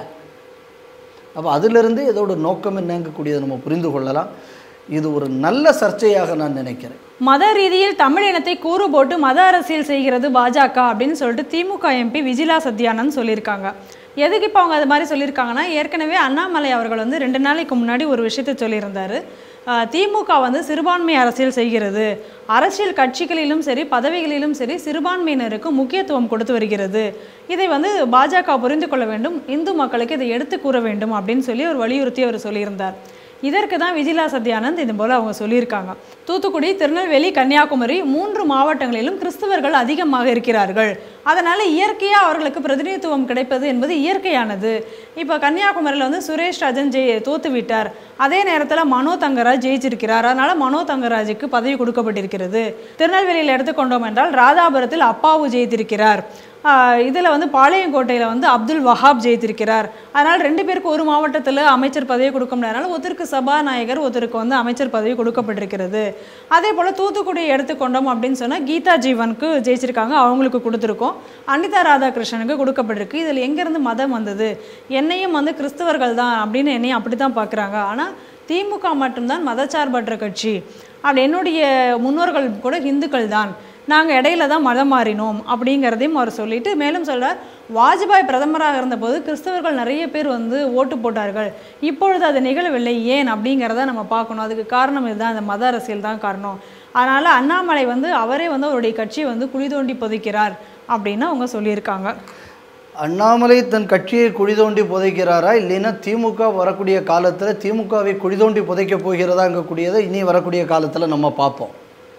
அப்போ அதிலிருந்து இதோட நோக்கம் என்னங்கக்கூடியதை நம்ம புரிந்து கொள்ளலாம் இது ஒரு நல்ல சர்ச்சையாக நான் நினைக்கிறேன் மத ரீதியில் தமிழ் இனத்தை கூறு போட்டு மத அரசியல் செய்கிறது பாஜக அப்படின்னு சொல்லிட்டு திமுக எம்பி விஜிலா சத்யானந்த் சொல்லியிருக்காங்க எதுக்கு இப்போ அவங்க அது மாதிரி சொல்லியிருக்காங்கன்னா ஏற்கனவே அண்ணாமலை அவர்கள் வந்து ரெண்டு நாளைக்கு முன்னாடி ஒரு விஷயத்தை சொல்லியிருந்தாரு ஆஹ் திமுக வந்து சிறுபான்மை அரசியல் செய்கிறது அரசியல் கட்சிகளிலும் சரி பதவிகளிலும் சரி சிறுபான்மையினருக்கு முக்கியத்துவம் கொடுத்து வருகிறது இதை வந்து பாஜக புரிந்து கொள்ள வேண்டும் இந்து மக்களுக்கு இதை எடுத்து கூற வேண்டும் அப்படின்னு சொல்லி அவர் வலியுறுத்தி அவர் சொல்லியிருந்தார் இதற்கு தான் விஜிலா சத்யானந்த் இது போல அவங்க சொல்லியிருக்காங்க தூத்துக்குடி திருநெல்வேலி கன்னியாகுமரி மூன்று மாவட்டங்களிலும் கிறிஸ்தவர்கள் அதிகமாக இருக்கிறார்கள் அதனால இயற்கையா அவர்களுக்கு பிரதிநிதித்துவம் கிடைப்பது என்பது இயற்கையானது இப்போ கன்னியாகுமரியில் வந்து சுரேஷ் ராஜன் ஜெய் தோத்து விட்டார் அதே நேரத்தில் மனோ தங்கராஜ் ஜெயிச்சிருக்கிறார் அதனால மனோ தங்கராஜுக்கு பதவி கொடுக்கப்பட்டிருக்கிறது திருநெல்வேலியில் எடுத்துக்கொண்டோம் என்றால் ராதாபுரத்தில் அப்பாவு ஜெயித்திருக்கிறார் இதில் வந்து பாளையங்கோட்டையில் வந்து அப்துல் வஹாப் ஜெயித்திருக்கிறார் அதனால் ரெண்டு பேருக்கு ஒரு மாவட்டத்தில் அமைச்சர் பதவி கொடுக்க முடியாதனால ஒருத்தருக்கு சபாநாயகர் ஒருத்தருக்கு வந்து அமைச்சர் பதவி கொடுக்கப்பட்டிருக்கிறது அதே போல் தூத்துக்குடியை எடுத்துக்கொண்டோம் அப்படின்னு சொன்னால் கீதா ஜீவனுக்கு ஜெயிச்சிருக்காங்க அவங்களுக்கு கொடுத்துருக்கோம் அனிதா ராதாகிருஷ்ணனுக்கு கொடுக்கப்பட்டிருக்கு இதில் எங்கேருந்து மதம் வந்தது என்னையும் வந்து கிறிஸ்தவர்கள் தான் அப்படின்னு என்னையும் அப்படி தான் பார்க்குறாங்க ஆனால் திமுக மட்டும்தான் மதச்சார்பற்ற கட்சி அப்படி என்னுடைய முன்னோர்கள் கூட இந்துக்கள் தான் நாங்கள் இடையில தான் மதம் மாறினோம் அப்படிங்கிறதையும் அவர் சொல்லிட்டு மேலும் சொல்றார் வாஜ்பாய் பிரதமராக இருந்தபோது கிறிஸ்தவர்கள் நிறைய பேர் வந்து ஓட்டு போட்டார்கள் இப்பொழுது அது நிகழவில்லை ஏன் அப்படிங்கிறத நம்ம பார்க்கணும் அதுக்கு காரணம் இதுதான் இந்த மத அரசியல் தான் காரணம் அதனால் அண்ணாமலை வந்து அவரே வந்து அவருடைய கட்சியை வந்து குழி தோண்டி புதைக்கிறார் அப்படின்னு அவங்க சொல்லியிருக்காங்க அண்ணாமலை தன் கட்சியை குழி தோண்டி புதைக்கிறாரா இல்லைன்னா திமுக வரக்கூடிய காலத்தில் திமுகவை குழி தோண்டி புதைக்க போகிறதாங்கக்கூடியதை இனி வரக்கூடிய காலத்தில் நம்ம பார்ப்போம்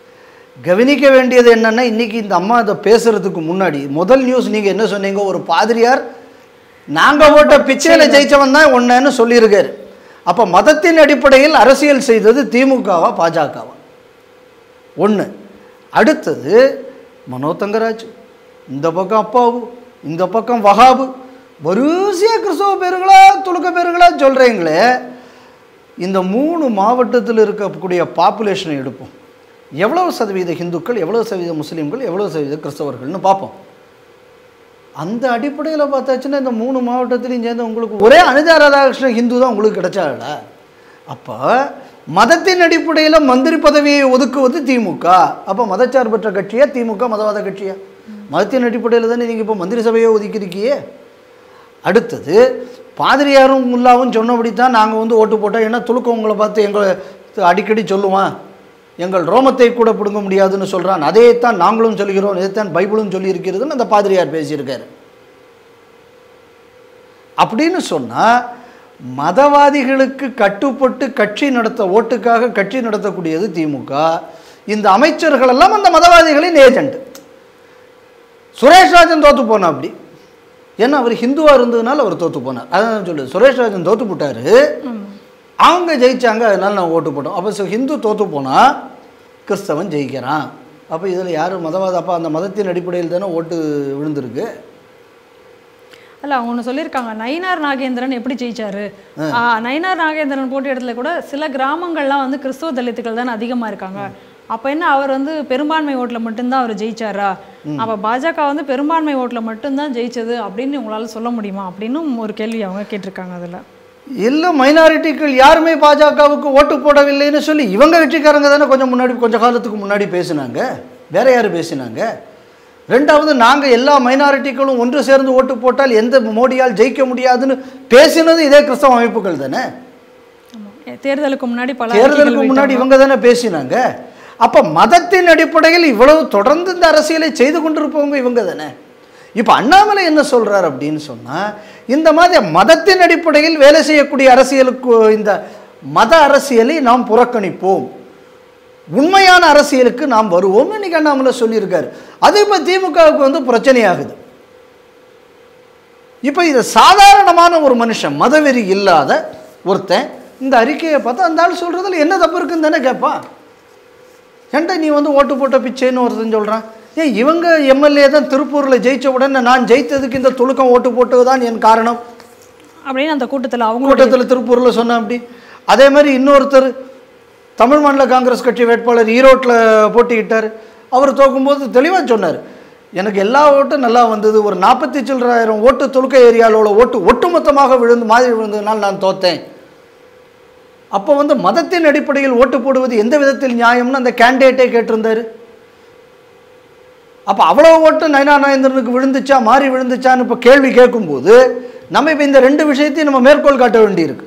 கவனிக்க வேண்டியது என்னன்னா இன்னைக்கு இந்த அம்மா இதை பேசுறதுக்கு முன்னாடி முதல் நியூஸ் நீங்கள் என்ன சொன்னீங்க ஒரு பாதிரியார் நாங்கள் போட்ட பிச்சையில் ஜெயிச்சவன் தான் ஒன்றுன்னு சொல்லியிருக்காரு அப்போ மதத்தின் அடிப்படையில் அரசியல் செய்தது திமுகவா பாஜகவா ஒன்று அடுத்தது மனோ தங்கராஜ் இந்த பக்கம் அப்பாவு இந்த பக்கம் வஹாபு வரிசையாக கிறிஸ்தவ பேருங்களா துலுக்க பேருங்களா சொல்கிறீங்களே இந்த மூணு மாவட்டத்தில் இருக்கக்கூடிய பாப்புலேஷனை எடுப்போம் எவ்வளவு சதவீத ஹிந்துக்கள் எவ்வளவு சதவீத முஸ்லீம்கள் எவ்வளவு சதவீத கிறிஸ்தவர்கள்னு பார்ப்போம் அந்த அடிப்படையில் பார்த்தாச்சுன்னா இந்த மூணு மாவட்டத்திலையும் சேர்ந்து உங்களுக்கு ஒரே அனிதா ராதாகிருஷ்ணன் ஹிந்து தான் உங்களுக்கு கிடைச்சால அப்போ மதத்தின் அடிப்படையில் மந்திரி பதவியை ஒதுக்குவது திமுக அப்போ மதச்சார்பற்ற கட்சியா திமுக மதவாத கட்சியா மதத்தின் அடிப்படையில் தானே நீங்கள் இப்போ மந்திரி சபையை ஒதுக்கியிருக்கியே அடுத்தது பாதிரியாரும் முல்லாவும் சொன்னபடி தான் நாங்கள் வந்து ஓட்டு போட்டோம் ஏன்னா துலுக்க உங்களை பார்த்து எங்களை அடிக்கடி சொல்லுவான் எங்கள் ரோமத்தை கூட பிடுங்க முடியாதுன்னு சொல்கிறான் அதைத்தான் நாங்களும் சொல்கிறோம் இதைத்தான் பைபிளும் சொல்லியிருக்கிறதுன்னு அந்த பாதிரியார் பேசியிருக்காரு அப்படின்னு சொன்னால் மதவாதிகளுக்கு கட்டுப்பட்டு கட்சி நடத்த ஓட்டுக்காக கட்சி நடத்தக்கூடியது திமுக இந்த அமைச்சர்கள் எல்லாம் அந்த மதவாதிகளின் ஏஜெண்ட் சுரேஷ் ராஜன் தோத்து போனா அப்படி ஏன்னா அவர் ஹிந்துவாக இருந்ததுனால அவர் தோத்து போனார் அதான் சொல்லு சுரேஷ் ராஜன் தோத்து போட்டாரு அவங்க ஜெயிச்சாங்க அதனால நான் ஓட்டு போட்டோம் அப்போ சு- ஹிந்து தோத்து போனால் கிறிஸ்தவன் ஜெயிக்கிறான் அப்போ இதில் யார் மதவாத அப்போ அந்த மதத்தின் அடிப்படையில் தானே ஓட்டு விழுந்திருக்கு அல்ல அவங்க ஒன்று சொல்லியிருக்காங்க நயினார் நாகேந்திரன் எப்படி ஜெயிச்சாரு ஆ, நயினார் நாகேந்திரன் போட்ட இடத்துல கூட சில கிராமங்கள்லாம் வந்து கிறிஸ்துவ தலித்துக்கள் தானே அதிகமாக இருக்காங்க அப்போ என்ன அவர் வந்து பெரும்பான்மை ஓட்டில் மட்டும்தான் அவர் ஜெயிச்சாரா அப்போ பாஜக வந்து பெரும்பான்மை ஓட்டில் மட்டும்தான் ஜெயிச்சது அப்படின்னு உங்களால் சொல்ல முடியுமா அப்படின்னும் ஒரு கேள்வி அவங்க கேட்டிருக்காங்க அதில் இல்லை மைனாரிட்டிகள் யாருமே பாஜகவுக்கு ஓட்டு போடவில்லைன்னு சொல்லி இவங்க கட்சிக்காரங்க தானே கொஞ்சம் முன்னாடி கொஞ்ச காலத்துக்கு முன்னாடி பேசினாங்க வேற யார் பேசினாங்க ரெண்டாவது நாங்கள் எல்லா மைனாரிட்டிகளும் ஒன்று சேர்ந்து ஓட்டு போட்டால் எந்த மோடியால் ஜெயிக்க முடியாதுன்னு பேசினது இதே கிறிஸ்தவ அமைப்புகள் தானே தேர்தலுக்கு முன்னாடி பல தேர்தலுக்கு அறிக்கைகள் முன்னாடி இவங்க தானே பேசினாங்க அப்போ மதத்தின் அடிப்படையில் இவ்வளவு தொடர்ந்து இந்த அரசியலை செய்து கொண்டிருப்பவங்க இவங்க தானே இப்போ அண்ணாமலை என்ன சொல்றார் அப்படின்னு சொன்னா இந்த மாதிரி மதத்தின் அடிப்படையில் வேலை செய்யக்கூடிய அரசியலுக்கு இந்த மத அரசியலை நாம் புறக்கணிப்போம் உண்மையான அரசியலுக்கு நாம் வருவோம்னு இன்னைக்கு அண்ணாமலை சொல்லியிருக்காரு அது இப்போ திமுகவுக்கு வந்து பிரச்சனையாகுது இப்போ இது சாதாரணமான ஒரு மனுஷன் மதவெறி இல்லாத ஒருத்தன் இந்த அறிக்கையை பார்த்தா அந்த ஆள் சொல்கிறதுல என்ன தப்பு இருக்குன்னு தானே கேட்பான் ஏன்டா நீ வந்து ஓட்டு போட்ட பிச்சைன்னு ஒருத்தன் சொல்கிறான் ஏன் இவங்க எம்எல்ஏ தான் திருப்பூரில் ஜெயிச்ச உடனே நான் ஜெயித்ததுக்கு இந்த துலுக்கம் ஓட்டு போட்டது தான் என் காரணம் அப்படின்னு அந்த கூட்டத்தில் அவங்க கூட்டத்தில் திருப்பூரில் சொன்னா அப்படி அதே மாதிரி இன்னொருத்தர் தமிழ் மாநில காங்கிரஸ் கட்சி வேட்பாளர் ஈரோட்டில் போட்டியிட்டார் அவர் தோக்கும்போது தெளிவாக சொன்னார் எனக்கு எல்லா ஓட்டும் நல்லா வந்தது ஒரு நாற்பத்தி சில்லறாயிரம் ஓட்டு தொழுக்க ஏரியாவில் ஓட்டு ஒட்டுமொத்தமாக விழுந்து மாதிரி விழுந்ததுனால நான் தோத்தேன் அப்போ வந்து மதத்தின் அடிப்படையில் ஓட்டு போடுவது எந்த விதத்தில் நியாயம்னு அந்த கேண்டிடேட்டே கேட்டிருந்தாரு அப்போ அவ்வளோ ஓட்டு நயனா நாயந்திரனுக்கு விழுந்துச்சா மாறி விழுந்துச்சான்னு இப்போ கேள்வி கேட்கும்போது நம்ம இப்போ இந்த ரெண்டு விஷயத்தையும் நம்ம மேற்கோள் காட்ட வேண்டியிருக்கு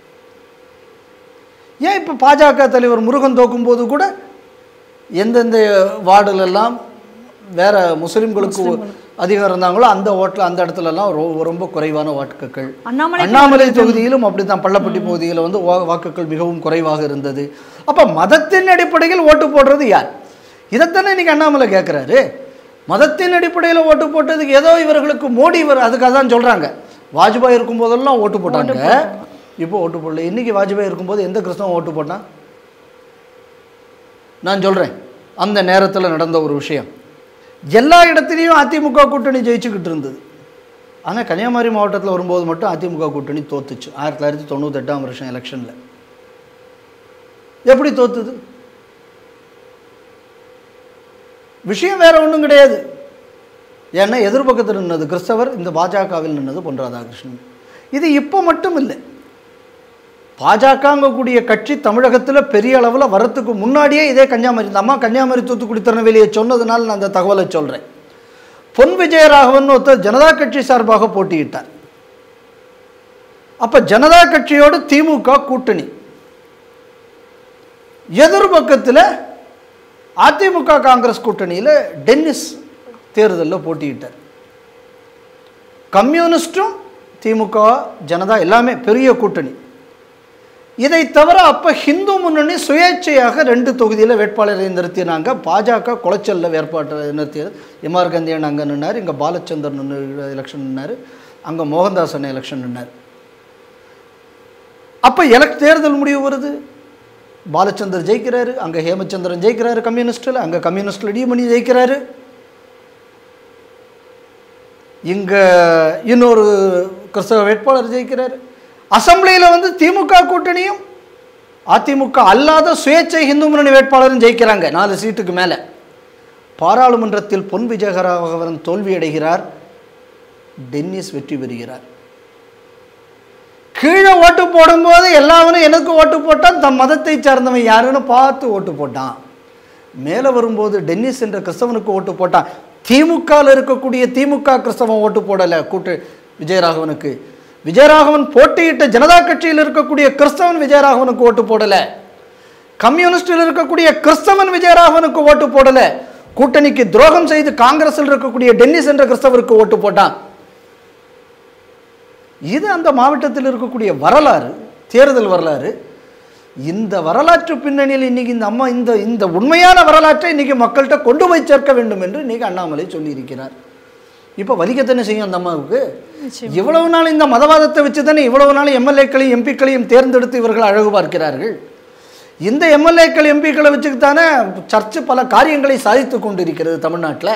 ஏன் இப்போ பாஜக தலைவர் முருகன் தோக்கும்போது கூட எந்தெந்த வார்டுலெல்லாம் வேற முஸ்லிம்களுக்கு அதிகம் இருந்தாங்களோ அந்த ஓட்டில் அந்த இடத்துலலாம் ரொ- ரொம்ப குறைவான வாக்குகள் அண்ணாமலை அண்ணாமலை தொகுதியிலும் அப்படித்தான் பள்ளப்பட்டி பகுதியில் வந்து வா- வாக்குகள் மிகவும் குறைவாக இருந்தது அப்போ மதத்தின் அடிப்படையில் ஓட்டு போடுறது யார் இதைத்தானே இன்னைக்கு அண்ணாமலை கேட்குறாரு மதத்தின் அடிப்படையில் ஓட்டு போட்டதுக்கு ஏதோ இவர்களுக்கு மோடி இவர் அதுக்காக தான் சொல்கிறாங்க வாஜ்பாய் இருக்கும்போதெல்லாம் ஓட்டு போட்டாங்க இப்போ ஓட்டு போடல இன்னைக்கு வாஜ்பாய் இருக்கும்போது எந்த கிறிஸ்தவன் ஓட்டு போட்டான் நான் சொல்கிறேன் அந்த நேரத்தில் நடந்த ஒரு விஷயம் எல்லா இடத்துலையும் அதிமுக கூட்டணி ஜெயிச்சுக்கிட்டு இருந்தது ஆனால் கன்னியாகுமரி மாவட்டத்தில் வரும்போது மட்டும் அதிமுக கூட்டணி தோத்துச்சு ஆயிரத்தி தொள்ளாயிரத்தி தொண்ணூத்தெட்டாம் வருஷம் எலெக்ஷனில் எப்படி தோத்துது விஷயம் வேற ஒன்றும் கிடையாது ஏன்னா எதிர்பக்கத்தில் நின்னது கிறிஸ்தவர் இந்த பாஜகவில் நின்னது பொன் ராதாகிருஷ்ணன் இது இப்போ மட்டும் இல்லை பாஜகங்கக்கூடிய கட்சி தமிழகத்தில் பெரிய அளவில் வரத்துக்கு முன்னாடியே இதே கன்னியாகுமரி இந்த அம்மா கன்னியாகுமரி தூத்துக்குடி திருநெல்வேலியை சொன்னதுனால நான் அந்த தகவலை சொல்கிறேன் பொன் விஜயராகவன் ஒருத்தர் ஜனதா கட்சி சார்பாக போட்டியிட்டார் அப்போ ஜனதா கட்சியோடு திமுக கூட்டணி எதிர்பக்கத்தில் அதிமுக காங்கிரஸ் கூட்டணியில் டென்னிஸ் தேர்தலில் போட்டியிட்டார் கம்யூனிஸ்டும் திமுக ஜனதா எல்லாமே பெரிய கூட்டணி இதை தவிர அப்போ ஹிந்து முன்னணி சுயேட்சையாக ரெண்டு தொகுதியில் வேட்பாளரை நிறுத்தினாங்க பாஜக குளச்சலில் வேட்பாட்டை நிறுத்தியது எம்ஆர் கந்தியன் அங்கே நின்னார் இங்கே பாலச்சந்தர் நின்று எலெக்ஷன் நின்னார் அங்கே மோகன்தாசன் எலெக்ஷன் நின்னார் அப்போ எலக்ட் தேர்தல் முடிவு வருது பாலச்சந்தர் ஜெயிக்கிறாரு அங்கே ஹேமச்சந்திரன் ஜெயிக்கிறாரு கம்யூனிஸ்டில் அங்கே கம்யூனிஸ்டில் டிமணி ஜெயிக்கிறாரு இங்கே இன்னொரு கிறிஸ்தவ வேட்பாளர் ஜெயிக்கிறாரு அசெம்பிளியில் வந்து திமுக கூட்டணியும் அதிமுக அல்லாத சுயேட்சை இந்து முன்னணி வேட்பாளரும் ஜெயிக்கிறாங்க நாலு சீட்டுக்கு மேலே பாராளுமன்றத்தில் பொன் விஜயகராகவன் தோல்வி அடைகிறார் டென்னிஸ் வெற்றி பெறுகிறார் கீழே ஓட்டு போடும்போது எல்லாவனும் எனக்கு ஓட்டு போட்டான் தம் மதத்தை சார்ந்தவன் யாருன்னு பார்த்து ஓட்டு போட்டான் மேலே வரும்போது டென்னிஸ் என்ற கிறிஸ்தவனுக்கு ஓட்டு போட்டான் திமுகவில் இருக்கக்கூடிய திமுக கிறிஸ்தவன் ஓட்டு போடலை கூட்டு விஜயராகவனுக்கு விஜயராகவன் போட்டியிட்ட ஜனதா கட்சியில் இருக்கக்கூடிய கிறிஸ்தவன் விஜயராகவனுக்கு ஓட்டு போடலை கம்யூனிஸ்டில் இருக்கக்கூடிய கிறிஸ்தவன் விஜயராகவனுக்கு ஓட்டு போடலை கூட்டணிக்கு துரோகம் செய்து காங்கிரஸில் இருக்கக்கூடிய டென்னிஸ் என்ற கிறிஸ்தவருக்கு ஓட்டு போட்டான் இது அந்த மாவட்டத்தில் இருக்கக்கூடிய வரலாறு தேர்தல் வரலாறு இந்த வரலாற்று பின்னணியில் இன்னைக்கு இந்த அம்மா இந்த இந்த உண்மையான வரலாற்றை இன்னைக்கு மக்கள்கிட்ட கொண்டு போய் சேர்க்க வேண்டும் என்று இன்னைக்கு அண்ணாமலை சொல்லியிருக்கிறார் இப்போ வலிக்கத்தானே செய்யும் அந்த அம்மாவுக்கு இவ்வளவு நாள் இந்த மதவாதத்தை வச்சு தானே இவ்வளவு நாள் எம்எல்ஏக்களையும் எம்பிக்களையும் தேர்ந்தெடுத்து இவர்கள் அழகு பார்க்கிறார்கள் இந்த எம்எல்ஏக்கள் எம்பிக்களை வச்சுக்கிட்டானே சர்ச்சு பல காரியங்களை சாதித்து கொண்டிருக்கிறது தமிழ்நாட்டில்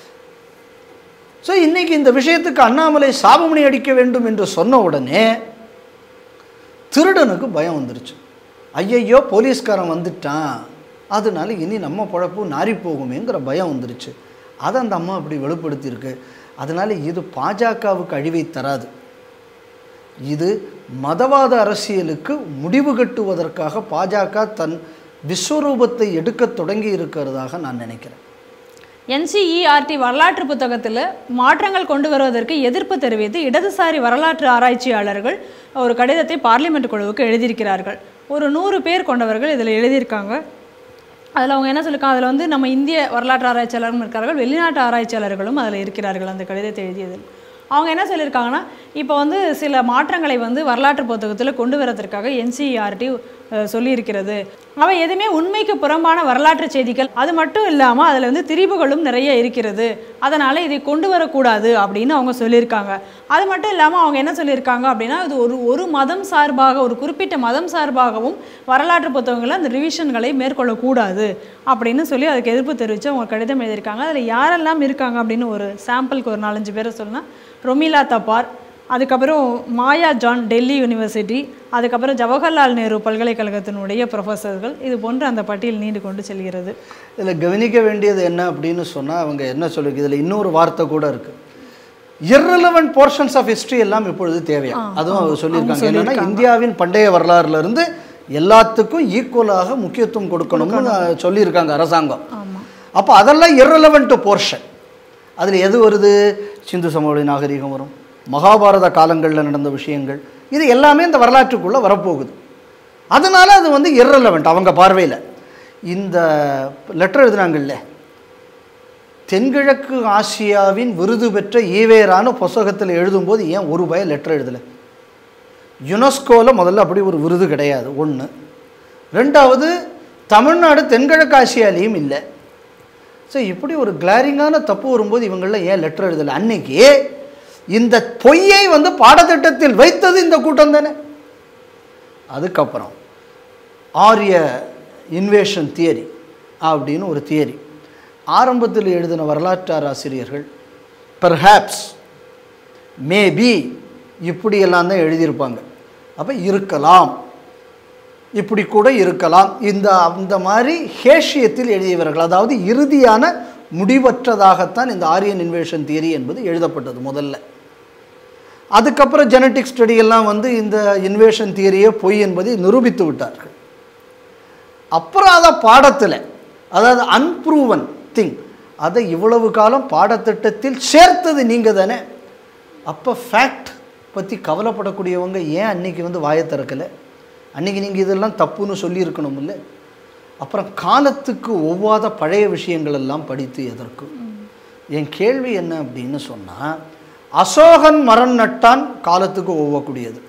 ஸோ இன்னைக்கு இந்த விஷயத்துக்கு அண்ணாமலை சாபமணி அடிக்க வேண்டும் என்று சொன்ன உடனே திருடனுக்கு பயம் வந்துருச்சு ஐயையோ போலீஸ்காரன் வந்துட்டான் அதனால இனி நம்ம பொழப்பு நாறி போகுமேங்கிற பயம் வந்துருச்சு அதை அந்த அம்மா அப்படி வெளிப்படுத்தியிருக்கு அதனால இது பாஜகவுக்கு அழிவை தராது இது மதவாத அரசியலுக்கு முடிவு கட்டுவதற்காக பாஜக தன் விஸ்வரூபத்தை எடுக்கத் தொடங்கி இருக்கிறதாக நான் நினைக்கிறேன் என்சிஇஆர்டி வரலாற்று புத்தகத்தில் மாற்றங்கள் கொண்டு வருவதற்கு எதிர்ப்பு தெரிவித்து இடதுசாரி வரலாற்று ஆராய்ச்சியாளர்கள் ஒரு கடிதத்தை பார்லிமெண்ட் குழுவுக்கு எழுதியிருக்கிறார்கள் ஒரு நூறு பேர் கொண்டவர்கள் இதில் எழுதியிருக்காங்க அதில் அவங்க என்ன சொல்லியிருக்காங்க அதில் வந்து நம்ம இந்திய வரலாற்று ஆராய்ச்சியாளரும் இருக்கார்கள் வெளிநாட்டு ஆராய்ச்சியாளர்களும் அதில் இருக்கிறார்கள் அந்த கடிதத்தை எழுதியதில் அவங்க என்ன சொல்லியிருக்காங்கன்னா இப்போ வந்து சில மாற்றங்களை வந்து வரலாற்று புத்தகத்தில் கொண்டு வரதற்காக என்சிஇஆர்டி சொல்லியிருக்கிறது அவை எதுவுமே உண்மைக்கு புறம்பான வரலாற்று செய்திகள் அது மட்டும் இல்லாமல் அதில் வந்து திரிபுகளும் நிறைய இருக்கிறது அதனால் இதை கொண்டு வரக்கூடாது அப்படின்னு அவங்க சொல்லியிருக்காங்க அது மட்டும் இல்லாமல் அவங்க என்ன சொல்லியிருக்காங்க அப்படின்னா இது ஒரு ஒரு மதம் சார்பாக ஒரு குறிப்பிட்ட மதம் சார்பாகவும் வரலாற்று புத்தகங்களில் அந்த ரிவிஷன்களை மேற்கொள்ளக்கூடாது அப்படின்னு சொல்லி அதுக்கு எதிர்ப்பு தெரிவித்து அவங்க கடிதம் எழுதியிருக்காங்க அதில் யாரெல்லாம் இருக்காங்க அப்படின்னு ஒரு சாம்பிளுக்கு ஒரு நாலஞ்சு பேரை சொன்னால் ரொமிலா தப்பார் அதுக்கப்புறம் மாயா ஜான் டெல்லி யூனிவர்சிட்டி அதுக்கப்புறம் ஜவஹர்லால் நேரு பல்கலைக்கழகத்தினுடைய ப்ரொஃபஸர்கள் இது போன்று அந்த பட்டியல் நீண்டு கொண்டு செல்கிறது இதில் கவனிக்க வேண்டியது என்ன அப்படின்னு சொன்னால் அவங்க என்ன சொல்லுங்க இதில் இன்னொரு வார்த்தை கூட இருக்குது irrelevant போர்ஷன்ஸ் ஆஃப் ஹிஸ்ட்ரி எல்லாம் இப்பொழுது தேவையா அதுவும் அவர் சொல்லியிருக்காங்க என்னன்னா இந்தியாவின் பண்டைய வரலாறுல இருந்து எல்லாத்துக்கும் ஈக்குவலாக முக்கியத்துவம் கொடுக்கணும்னு சொல்லியிருக்காங்க அரசாங்கம் ஆமாம் அப்போ அதெல்லாம் irrelevant போர்ஷன் அதில் எது வருது சிந்து சமவெளி நாகரிகம் வரும் மகாபாரத காலங்களில் நடந்த விஷயங்கள் இது எல்லாமே இந்த வரலாற்றுக்குள்ளே வரப்போகுது அதனால அது வந்து irrelevant அவங்க பார்வையில் இந்த லெட்டர் எழுதுனாங்கல்ல தென்கிழக்கு ஆசியாவின் விருது பெற்ற ஈவேரான புஸ்தகத்தில் எழுதும்போது ஏன் ஒரு பய லெட்டர் எழுதலை யுனெஸ்கோவில் முதல்ல அப்படி ஒரு விருது கிடையாது ஒன்று ரெண்டாவது தமிழ்நாடு தென்கிழக்கு ஆசியாலேயும் இல்லை ஸோ இப்படி ஒரு கிளாரிங்கான தப்பு வரும்போது இவங்களில் ஏன் லெட்டர் எழுதலை அன்னைக்கு இந்த பொய்யை வந்து பாடத்திட்டத்தில் வைத்தது இந்த கூட்டம் தானே அதுக்கப்புறம் ஆரிய இன்வேஷன் தியரி அப்படின்னு ஒரு தியரி ஆரம்பத்தில் எழுதின வரலாற்றார் ஆசிரியர்கள் பெர்ஹாப்ஸ் மேபி இப்படியெல்லாம் தான் எழுதியிருப்பாங்க அப்போ இருக்கலாம் இப்படி கூட இருக்கலாம் இந்த அந்த மாதிரி ஹேஷியத்தில் எழுதியவர்கள் அதாவது இறுதியான முடிவற்றதாகத்தான் இந்த ஆரியன் இன்வேஷன் தியரி என்பது எழுதப்பட்டது முதல்ல அதுக்கப்புறம் ஜெனட்டிக் ஸ்டடி எல்லாம் வந்து இந்த இன்வேஷன் தியரியே பொய் என்பதை நிரூபித்து விட்டார்கள் அப்புறம் அதை பாடத்தில் அதாவது அன்ப்ரூவன் திங் அதை இவ்வளவு காலம் பாடத்திட்டத்தில் சேர்த்தது நீங்கள் தானே அப்போ ஃபேக்ட் பற்றி கவலைப்படக்கூடியவங்க ஏன் அன்னைக்கு வந்து வாயை திறக்கலை அன்னைக்கு நீங்கள் இதெல்லாம் தப்புன்னு சொல்லியிருக்கணும் இல்லை அப்புறம் காலத்துக்கு ஒவ்வாத பழைய விஷயங்கள் எல்லாம் படித்து எதற்கு என் கேள்வி என்ன அப்படின்னு சொன்னால் அசோகன் மரம் நட்டான் காலத்துக்கு ஒவ்வக்கூடியது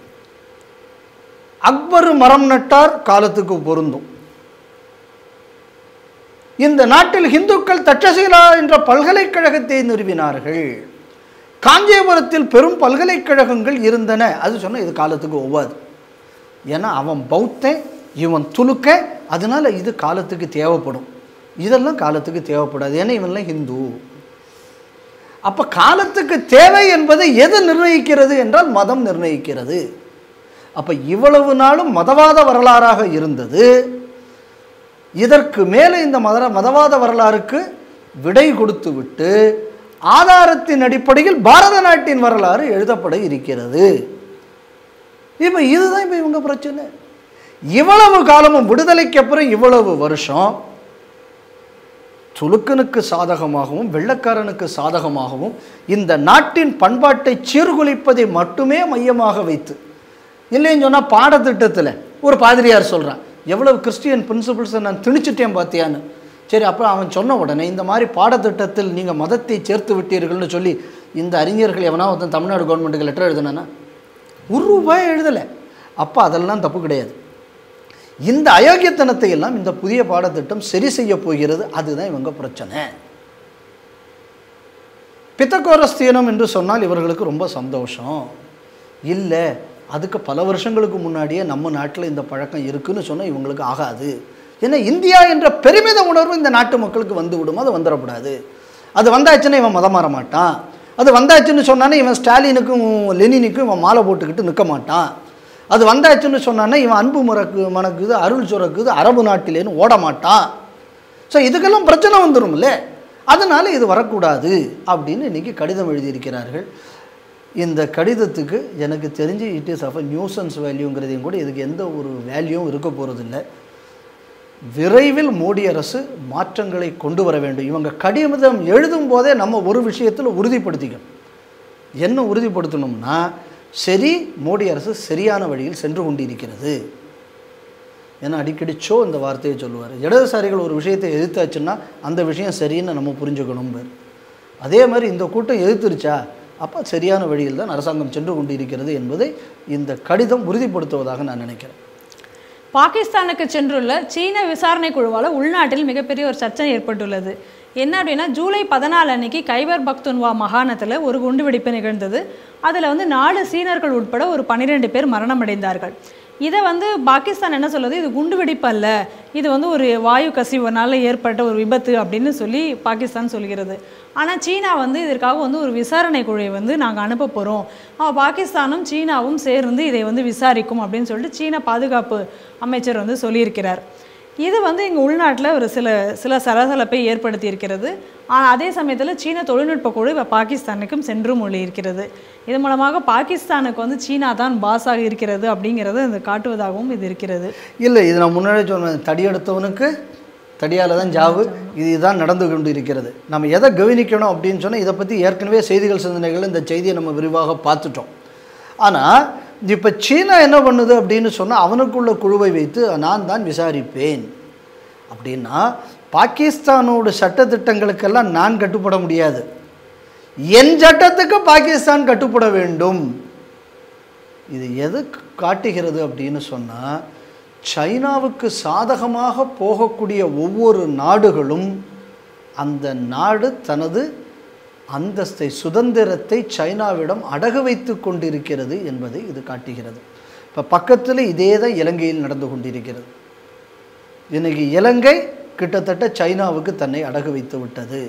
அக்பர் மரம் நட்டார் காலத்துக்கு பொருந்தும் இந்த நாட்டில் இந்துக்கள் தட்சசீலா என்ற பல்கலைக்கழகத்தை நிறுவினார்கள் காஞ்சிபுரத்தில் பெரும் பல்கலைக்கழகங்கள் இருந்தன அது சொன்னால் இது காலத்துக்கு ஒவ்வாது ஏன்னா அவன் பௌத்தன் இவன் துலுக்க அதனால இது காலத்துக்கு தேவைப்படும் இதெல்லாம் காலத்துக்கு தேவைப்படாது ஏன்னா இவன்லாம் ஹிந்து அப்போ காலத்துக்கு தேவை என்பதை எது நிர்ணயிக்கிறது என்றால் மதம் நிர்ணயிக்கிறது அப்போ இவ்வளவு நாளும் மதவாத வரலாறாக இருந்தது இதற்கு மேலே இந்த மத மதவாத வரலாறுக்கு விடை கொடுத்து விட்டு ஆதாரத்தின் அடிப்படையில் பாரத நாட்டின் வரலாறு எழுதப்பட இருக்கிறது இப்போ இதுதான் இப்போ இவங்க பிரச்சனை இவ்வளவு காலமும் விடுதலைக்கு அப்புறம் இவ்வளவு வருஷம் துலுக்கனுக்கு சாதகமாகவும் வெள்ளக்காரனுக்கு சாதகமாகவும் இந்த நாட்டின் பண்பாட்டை சீர்குலைப்பதை மட்டுமே மையமாக வைத்து இல்லைன்னு சொன்னால் பாடத்திட்டத்தில் ஒரு பாதிரியார் சொல்கிறான் எவ்வளவு கிறிஸ்டியன் பிரின்சிபிள்ஸை நான் திணிச்சிட்டேன் பார்த்தியான்னு சரி அப்புறம் அவன் சொன்ன உடனே இந்த மாதிரி பாடத்திட்டத்தில் நீங்கள் மதத்தை சேர்த்து விட்டீர்கள்னு சொல்லி இந்த அறிஞர்கள் எவனா ஒருத்தன் தமிழ்நாடு கவர்மெண்ட்டுக்கு லெட்டர் எழுதுனானா ஒரு ரூபாய் எழுதலை அப்போ அதெல்லாம் தப்பு கிடையாது இந்த அயோக்கியத்தனத்தை எல்லாம் இந்த புதிய பாடத்திட்டம் சரி செய்ய போகிறது அதுதான் இவங்க பிரச்சனை பித்தகோரஸ்தீனம் என்று சொன்னால் இவர்களுக்கு ரொம்ப சந்தோஷம் இல்லை அதுக்கு பல வருஷங்களுக்கு முன்னாடியே நம்ம நாட்டில் இந்த பழக்கம் இருக்குன்னு சொன்னால் இவங்களுக்கு ஆகாது ஏன்னா இந்தியா என்ற பெருமித உணர்வு இந்த நாட்டு மக்களுக்கு வந்து விடும் அது வந்துடக்கூடாது அது வந்தாச்சுன்னா இவன் மதம் மாற மாட்டான் அது வந்தாச்சுன்னு சொன்னானே இவன் ஸ்டாலினுக்கும் லெனினுக்கும் இவன் மாலை போட்டுக்கிட்டு நிற்க மாட்டான் அது வந்தாச்சுன்னு சொன்னானே இவன் அன்பு மறக்கு மணக்குது அருள் சுரக்குது அரபு நாட்டிலேன்னு ஓட மாட்டான் ஸோ இதுக்கெல்லாம் பிரச்சனை வந்துடும்ல அதனால இது வரக்கூடாது அப்படின்னு இன்னைக்கு கடிதம் எழுதியிருக்கிறார்கள் இந்த கடிதத்துக்கு எனக்கு தெரிஞ்சு it is of a nuisance வேல்யூங்கிறதையும் கூட இதுக்கு எந்த ஒரு வேல்யூவும் இருக்க போகிறதில்ல விரைவில் மோடி அரசு மாற்றங்களை கொண்டு வர வேண்டும் இவங்க கடிதம் எழுதும் போதே நம்ம ஒரு விஷயத்தில் உறுதிப்படுத்திக்கணும் என்ன உறுதிப்படுத்தணும்னா சரி மோடி அரசு சரியான வழியில் சென்று கொண்டிருக்கிறது ஏன்னா அடிக்கடி சோ இந்த வார்த்தையை சொல்லுவார் இடதுசாரிகள் ஒரு விஷயத்தை எதிர்த்தாச்சுன்னா அந்த விஷயம் சரின்னு நம்ம புரிஞ்சுக்கணும்பார் அதே மாதிரி இந்த கூட்டம் எதிர்த்துருச்சா அப்போ சரியான வழியில் தான் அரசாங்கம் சென்று கொண்டிருக்கிறது என்பதை இந்த கடிதம் உறுதிப்படுத்துவதாக நான் நினைக்கிறேன் பாகிஸ்தானுக்கு சென்றுள்ள சீன விசாரணை குழுவால் உள்நாட்டில் மிகப்பெரிய ஒரு சர்ச்சை ஏற்பட்டுள்ளது என்ன அப்படின்னா ஜூலை பதினாலு அன்னைக்கு கைபர் பக்துன்வா மாகாணத்தில் ஒரு குண்டுவெடிப்பு நிகழ்ந்தது அதில் வந்து நாலு சீனர்கள் உட்பட ஒரு பன்னிரெண்டு பேர் மரணமடைந்தார்கள் இதை வந்து பாகிஸ்தான் என்ன சொல்லுது இது குண்டுவெடிப்பு அல்ல இது வந்து ஒரு வாயு கசிவுனால ஏற்பட்ட ஒரு விபத்து அப்படின்னு சொல்லி பாகிஸ்தான் சொல்கிறது ஆனால் சீனா வந்து இதற்காக வந்து ஒரு விசாரணை குழுவை வந்து நாங்கள் அனுப்ப போகிறோம் பாகிஸ்தானும் சீனாவும் சேர்ந்து இதை வந்து விசாரிக்கும் அப்படின்னு சொல்லிட்டு சீன பாதுகாப்பு அமைச்சர் வந்து சொல்லியிருக்கிறார் இது வந்து எங்கள் உள்நாட்டில் ஒரு சில சில சலசலப்பை ஏற்படுத்தி இருக்கிறது ஆனால் அதே சமயத்தில் சீன தொழில்நுட்ப குழு இப்போ பாகிஸ்தானுக்கும் சென்று மொழி இருக்கிறது இது மூலமாக பாகிஸ்தானுக்கு வந்து சீனா தான் பாஸாக இருக்கிறது அப்படிங்கிறத இது காட்டுவதாகவும் இது இருக்கிறது இல்லை இது நான் முன்னாடியே சொன்னேன் தடி எடுத்தவனுக்கு தடியால் தான் ஜாவு இதுதான் நடந்து கொண்டு இருக்கிறது நம்ம எதை கவனிக்கணும் அப்படின்னு சொன்னால் இதை பற்றி ஏற்கனவே செய்திகள் சிந்தனைகள் இந்த செய்தியை நம்ம விரிவாக பார்த்துட்டோம் ஆனால் இப்போ சீனா என்ன பண்ணுது அப்படின்னு சொன்னால் அவனுக்குள்ள குழுவை வைத்து நான் தான் விசாரிப்பேன் அப்படின்னா பாகிஸ்தானோட சட்டத்திட்டங்களுக்கெல்லாம் நான் கட்டுப்பட முடியாது என் சட்டத்துக்கு பாகிஸ்தான் கட்டுப்பட வேண்டும் இது எது காட்டுகிறது அப்படின்னு சொன்னால் சைனாவுக்கு சாதகமாக போகக்கூடிய ஒவ்வொரு நாடுகளும் அந்த நாடு தனது அந்தஸ்தை சுதந்திரத்தை சைனாவிடம் அடகு வைத்து கொண்டிருக்கிறது என்பதை இது காட்டுகிறது இப்போ பக்கத்தில் இதே தான் இலங்கையில் நடந்து கொண்டிருக்கிறது இன்னைக்கு இலங்கை கிட்டத்தட்ட சைனாவுக்கு தன்னை அடகு வைத்து விட்டது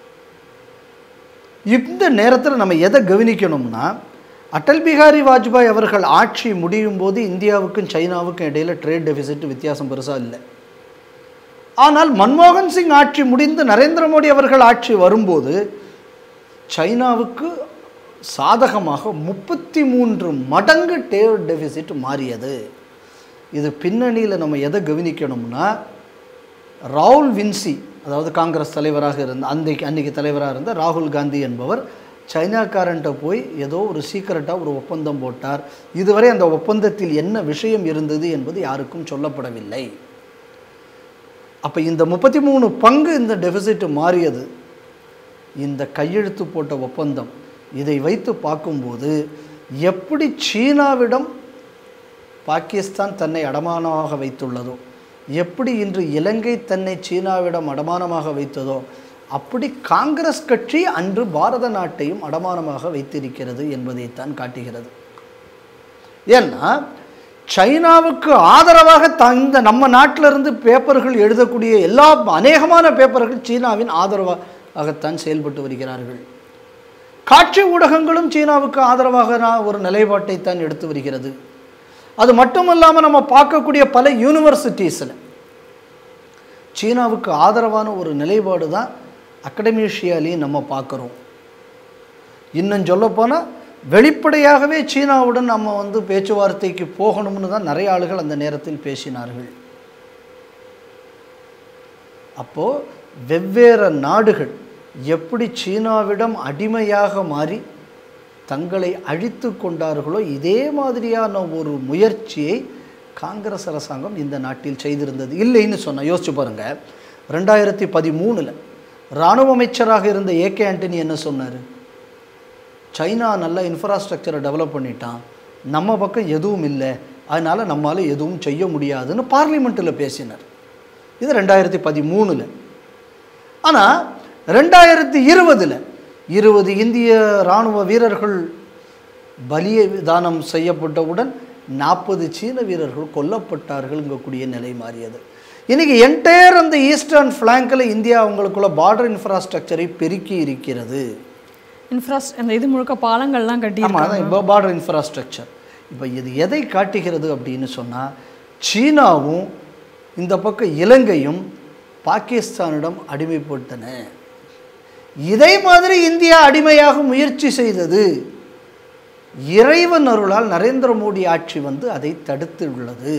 இந்த நேரத்தில் நம்ம எதை கவனிக்கணும்னா அடல் பிகாரி வாஜ்பாய் அவர்கள் ஆட்சி முடியும் போது இந்தியாவுக்கும் சைனாவுக்கும் இடையில் ட்ரேட் டெபிசிட் வித்தியாசம் பெருசாக இல்லை ஆனால் மன்மோகன் சிங் ஆட்சி முடிந்து நரேந்திர மோடி அவர்கள் ஆட்சி வரும்போது சைனாவுக்கு சாதகமாக முப்பத்தி மூன்று மடங்கு ட்ரேட் டெபிசிட் மாறியது இது பின்னணியில் நம்ம எதை கவனிக்கணும்னா ராகுல் வின்சி அதாவது காங்கிரஸ் தலைவராக இருந்த அன்றைக்கு அன்றைக்கி தலைவராக இருந்த ராகுல் காந்தி என்பவர் சைனாக்காரன்ட்ட போய் ஏதோ ஒரு சீக்கிரட்டாக ஒரு ஒப்பந்தம் போட்டார் இதுவரை அந்த ஒப்பந்தத்தில் என்ன விஷயம் இருந்தது என்பது யாருக்கும் சொல்லப்படவில்லை அப்போ இந்த முப்பத்தி மூணு பங்கு இந்த டெபிசிட் மாறியது இந்த கையெழுத்து போட்ட ஒப்பந்தம் இதை வைத்து பார்க்கும்போது எப்படி சீனாவிடம் பாகிஸ்தான் தன்னை அடமானமாக வைத்துள்ளதோ எப்படி இன்று இலங்கை தன்னை சீனாவிடம் அடமானமாக வைத்ததோ அப்படி காங்கிரஸ் கட்சி அன்று பாரத நாட்டையும் அடமானமாக வைத்திருக்கிறது என்பதைத்தான் காட்டுகிறது ஏன்னா சைனாவுக்கு ஆதரவாக தந்த நம்ம நாட்டில இருந்து பேப்பர்கள் எழுதக்கூடிய எல்லா அநேகமான பேப்பர்கள் சீனாவின் ஆதரவாகத்தான் செயல்பட்டு வருகிறார்கள் காட்சி ஊடகங்களும் சீனாவுக்கு ஆதரவாக நான் ஒரு நிலைப்பாட்டை தான் எடுத்து வருகிறது அது மட்டுமல்லாமல் நம்ம பார்க்கக்கூடிய பல யூனிவர்சிட்டிஸில் சீனாவுக்கு ஆதரவான ஒரு நிலைப்பாடு தான் அகடமிஷியாலையும் நம்ம பார்க்குறோம் இன்னும் சொல்லப்போனால் வெளிப்படையாகவே சீனாவுடன் நம்ம வந்து பேச்சுவார்த்தைக்கு போகணும்னு தான் நிறைய ஆளுகள் அந்த நேரத்தில் பேசினார்கள் அப்போது வெவ்வேறு நாடுகள் எப்படி சீனாவிடம் அடிமையாக மாறி தங்களை அழித்து கொண்டார்களோ இதே மாதிரியான ஒரு முயற்சியை காங்கிரஸ் அரசாங்கம் இந்த நாட்டில் செய்திருந்தது இல்லைன்னு சொன்ன யோசிச்சு பாருங்க ரெண்டாயிரத்தி பதிமூணில் இராணுவ அமைச்சராக இருந்த ஏகே ஆண்டனி என்ன சொன்னார் சைனா நல்ல இன்ஃப்ராஸ்ட்ரக்சரை டெவலப் பண்ணிட்டான் நம்ம பக்கம் எதுவும் இல்லை அதனால் நம்மால் எதுவும் செய்ய முடியாதுன்னு பார்லிமெண்ட்டில் பேசினார் இது ரெண்டாயிரத்தி பதிமூணில் ஆனால் ரெண்டாயிரத்தி இருபதில் இருபது இந்திய இராணுவ வீரர்கள் பலிய தானம் செய்யப்பட்டவுடன் நாற்பது சீன வீரர்கள் கொல்லப்பட்டார்கள்ங்கக்கூடிய நிலை மாறியது இன்னைக்கு என்டையர் அந்த ஈஸ்டர்ன் ஃப்ளாங்கில் இந்தியா அவங்களுக்குள்ள பார்டர் இன்ஃப்ராஸ்ட்ரக்சரை பெருக்கி இருக்கிறது இன்ஃப்ராஸ் இந்த இது முழுக்க பாலங்கள்லாம் கட்டி ஆமாம் அதான் இப்போ பார்டர் இன்ஃப்ராஸ்ட்ரக்சர் இப்போ இது எதை காட்டுகிறது அப்படின்னு சொன்னால் சீனாவும் இந்த பக்கம் இலங்கையும் பாகிஸ்தானிடம் அடிமைப்பட்டன இதை மாதிரி இந்தியா அடிமையாக முயற்சி செய்தது இறைவன் அருளால் நரேந்திர மோடி ஆட்சி வந்து அதை தடுத்து உள்ளது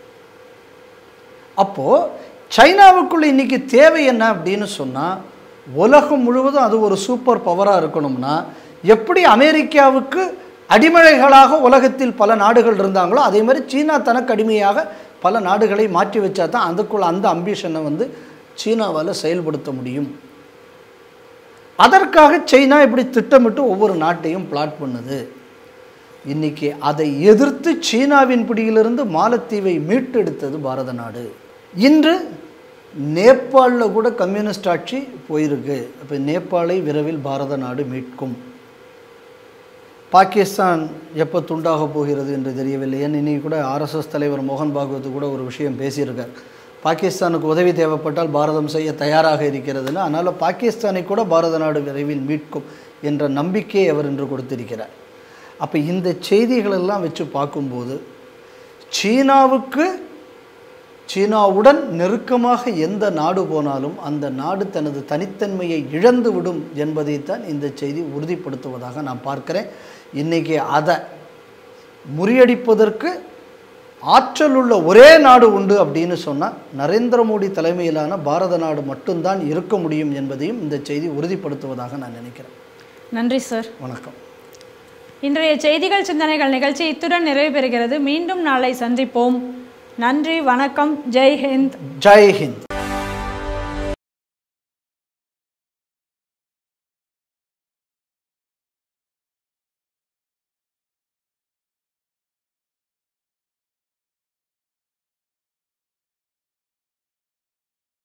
அப்போது சைனாவுக்குள்ள இன்னைக்கு தேவை என்ன அப்படின்னு சொன்னால் உலகம் முழுவதும் அது ஒரு சூப்பர் பவராக இருக்கணும்னா எப்படி அமெரிக்காவுக்கு அடிமழைகளாக உலகத்தில் பல நாடுகள் இருந்தாங்களோ அதே மாதிரி சீனா தனக்கு அடிமையாக பல நாடுகளை மாற்றி வச்சா தான் அதுக்குள்ள அந்த அம்பிஷனை வந்து சீனாவால் செயல்படுத்த முடியும் அதற்காக சைனா இப்படி திட்டமிட்டு ஒவ்வொரு நாட்டையும் பிளாட் பண்ணுது இன்னைக்கு அதை எதிர்த்து சீனாவின் பிடியிலிருந்து மாலத்தீவை மீட்டெடுத்தது பாரத நாடு இன்று நேபாளில் கூட கம்யூனிஸ்ட் ஆட்சி போயிருக்கு அப்போ நேபாளை விரைவில் பாரத நாடு மீட்கும் பாகிஸ்தான் எப்போ துண்டாக போகிறது என்று தெரியவில்லை ஏன் இன்னைக்கு கூட ஆர்எஸ்எஸ் தலைவர் மோகன் பாகவத் கூட ஒரு விஷயம் பேசியிருக்கார் பாகிஸ்தானுக்கு உதவி தேவைப்பட்டால் பாரதம் செய்ய தயாராக இருக்கிறதுன்னு அதனால் பாகிஸ்தானை கூட பாரத நாடு விரைவில் மீட்கும் என்ற நம்பிக்கையை அவர் இன்று கொடுத்திருக்கிறார் அப்போ இந்த செய்திகளெல்லாம் வச்சு பார்க்கும்போது சீனாவுக்கு சீனாவுடன் நெருக்கமாக எந்த நாடு போனாலும் அந்த நாடு தனது தனித்தன்மையை இழந்து விடும் என்பதைத்தான் இந்த செய்தி உறுதிப்படுத்துவதாக நான் பார்க்கிறேன் இன்னைக்கு அதை முறியடிப்பதற்கு ஆற்றல் உள்ள ஒரே நாடு உண்டு அப்படின்னு சொன்னால் நரேந்திர மோடி தலைமையிலான பாரத நாடு மட்டும்தான் இருக்க முடியும் என்பதையும் இந்த செய்தி உறுதிப்படுத்துவதாக நான் நினைக்கிறேன் நன்றி சார் வணக்கம் இன்றைய செய்திகள் சிந்தனைகள் நிகழ்ச்சி இத்துடன் நிறைவு பெறுகிறது மீண்டும் நாளை சந்திப்போம் நன்றி வணக்கம் ஜெய் ஹிந்த் ஜெய் ஹிந்த்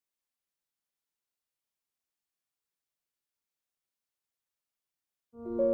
thank you